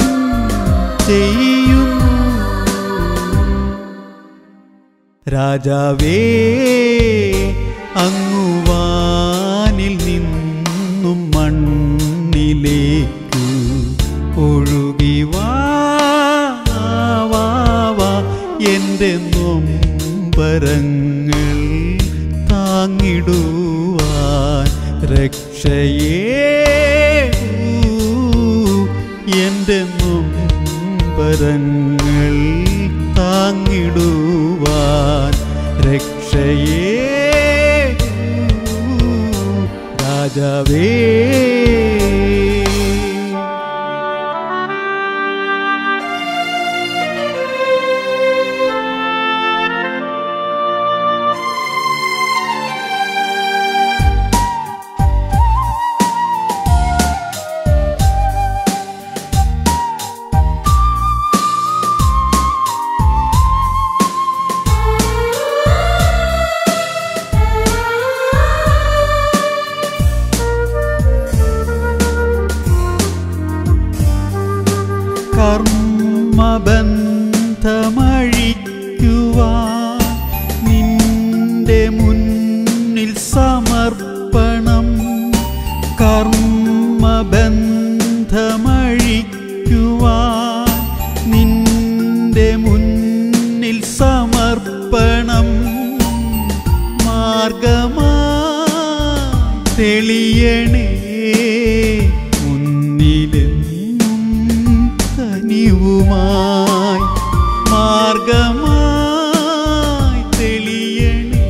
ചെയ്യുന്നു രാജാവേ അങ്ങുവാനിൽ നിന്നും മണ്ണിലേക്കു ഒഴുകി വാ വാ, വാ. എൻ്റെ നൊമ്പരങ്ങൾ താങ്ങിടുവാൻ രക്ഷയേ എൻ്റെ നൊമ്പരങ്ങൾ താങ്ങിടുവാൻ രക്ഷയേ രാജാവേ കർമ്മബന്ധമഴിക്കുവാൻ നിന്റെ മുന്നിൽ സമർപ്പണം കർമ്മബന്ധമഴിക്കുവാൻ നിന്റെ മുന്നിൽ സമർപ്പണം മാർഗമാ തെളിയണേ മുന്നിലെന്നും കനിവുമായി മാർഗമായി തെളിയണേ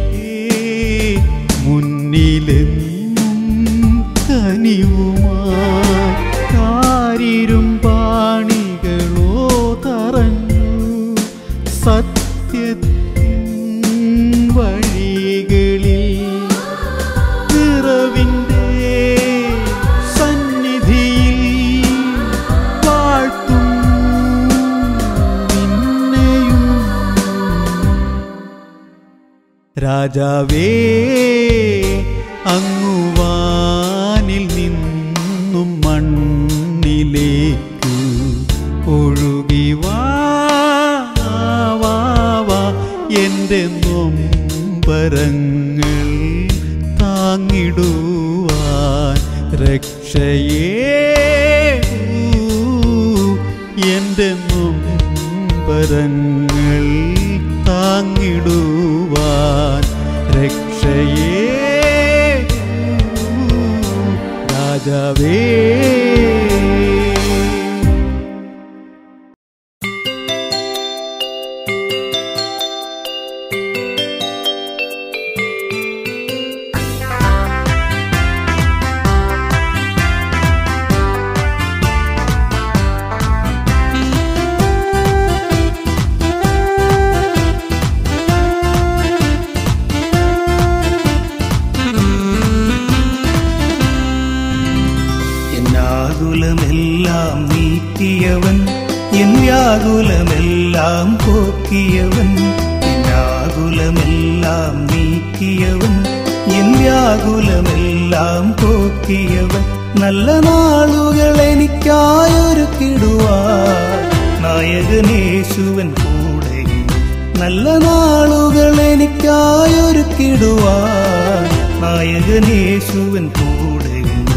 മുന്നിലെന്നും കനിവുമായി കാരിരും പാണികളോ തറഞ്ഞു സത്യത്തിൻ വഴികളിൽ നിറവിൻ്റെ സന്നിധിയിൽ വാഴ്ത്തും നിന്നെയും രാജാവേ അങ്ങുവാനിൽ നിന്നും മണ്ണിലേക്കു ഒഴുകി വാ വാ, വാ. എൻ്റെ നൊമ്പ രക്ഷയേ എൻ്റെ നൊമ്പരങ്ങൾ താങ്ങിടുവാൻ രക്ഷയേ രാജാവേ എന്നാകുലമെല്ലാം നീക്കിയവൻ എൻ വ്യാകുലമെല്ലാം പോക്കിയവൻ എന്നാകുലമെല്ലാം നീക്കിയവൻ എൻ വ്യാകുലമെല്ലാം പോക്കിയവൻ നല്ല നാളുകൾ എനിക്കായൊരുക്കിടുവാൻ നായകനേശുവൻ കൂടെയുണ്ട് നല്ല നാളുകൾ എനിക്കായൊരുക്കിടുവാൻ നായകനേശുവൻ കൂടെയുണ്ട്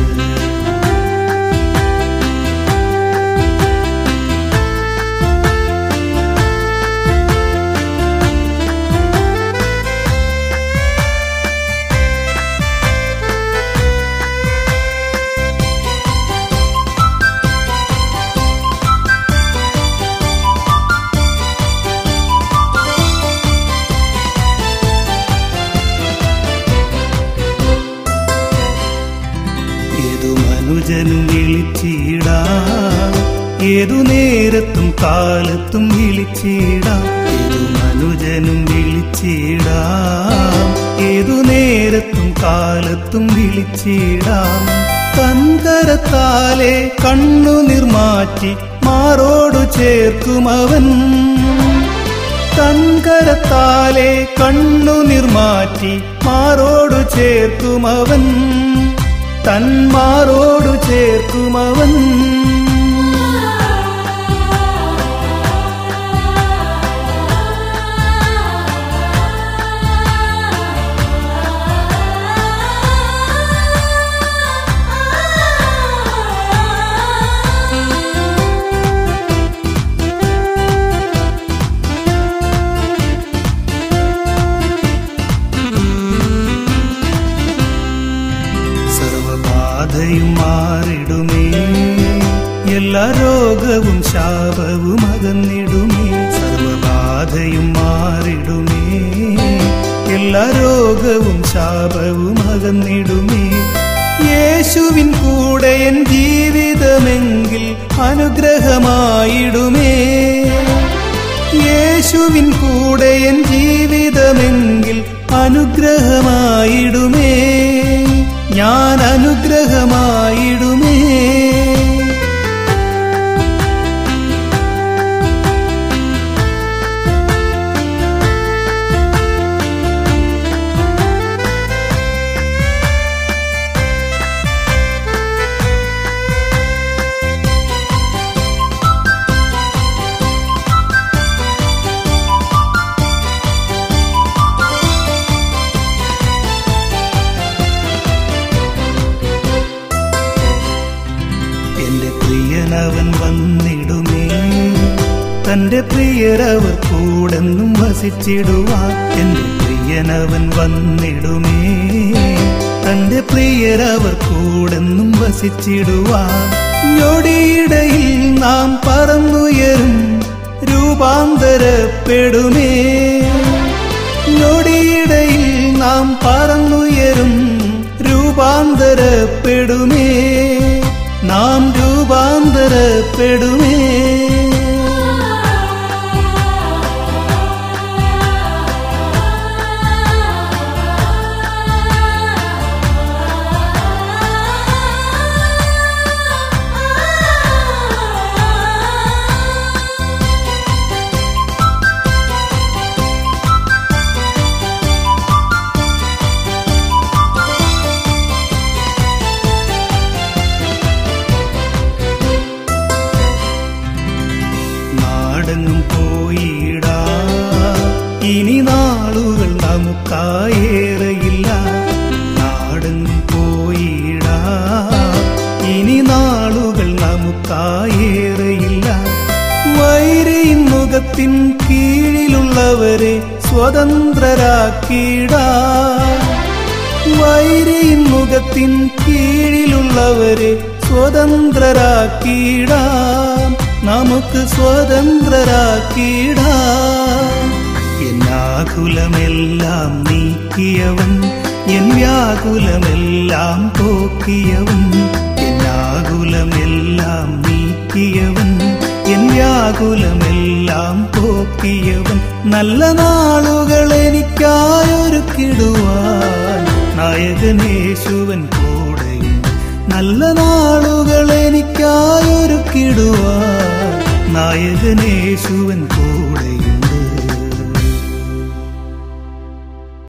ഏതു മനുജനും വിളിച്ചിടാം ഏതു നേരത്തും കാലത്തും വിളിച്ചിടാം ഏതു മനുജനും വിളിച്ചിടാം ഏതു നേരത്തും കാലത്തും വിളിച്ചിടാം തൻകരത്താലെ കണ്ണു നിർമാറ്റി മാറോടു ചേർക്കുമവൻ തൻകരത്താലെ കണ്ണു നിർമാറ്റി മാറോടു ചേർക്കുമവൻ തന്മാറോടു ചേർക്കുമവൻ സർവബാധയും മാറിടുമേ എല്ലാ രോഗവും ശാപവും അകന്നിടുമേ സർവബാധയും മാറിടുമേ എല്ലാ രോഗവും ശാപവും അകന്നിടുമേ യേശുവിൻ കൂടെ എൻ ജീവിതമെങ്കിൽ അനുഗ്രഹമായിടുമേ യേശുവിൻ കൂടെ എൻ ജീവിതമെങ്കിൽ അനുഗ്രഹമായിടുമേ ഞാൻ അനുഗ്രഹമായിടുമേ എന്റെ പ്രിയനവൻ വന്നിടുമേ തന്റെ പ്രിയരവർ കൂടെന്നും വസിച്ചിടുവാൻ എന്റെ പ്രിയനവൻ വന്നിടുമേ തന്റെ പ്രിയരവർ കൂടെന്നും വസിച്ചിടുവാൻ ഞൊടിയിടയിൽ നാം പറന്നുയരും രൂപാന്തരപ്പെടുമേ ഞൊടിയിടയിൽ നാം പറന്നുയരും രൂപാന്തരപ്പെടുമേ നാം രൂപാന്തരപ്പെടുമേ മുഖത്തിൻ കീഴിലുള്ളവരെ സ്വതന്ത്രരാക്കിയിടാ വൈരിയിൻ മുഖത്തിൻ കീഴിലുള്ളവരെ സ്വതന്ത്രരാക്കിയിടാം നമുക്ക് സ്വതന്ത്രരാക്കിയിടാം എന്നാകുലമെല്ലാം നീക്കിയവൻ എൻ വ്യാകുലമെല്ലാം പോക്കിയവൻ എന്നാകുലമെല്ലാം നീക്കിയവൻ എൻ വ്യാകുലമെല്ലാം പോക്കിയവൻ നല്ല നാളുകൾ എനിക്കായൊരുക്കിടുവാൻ നായകനേശുവൻ കൂടെയുണ്ട് നല്ല നാളുകൾ എനിക്കായൊരുക്കിടുവാൻ നായകനേശുവൻ കൂടെയുണ്ട്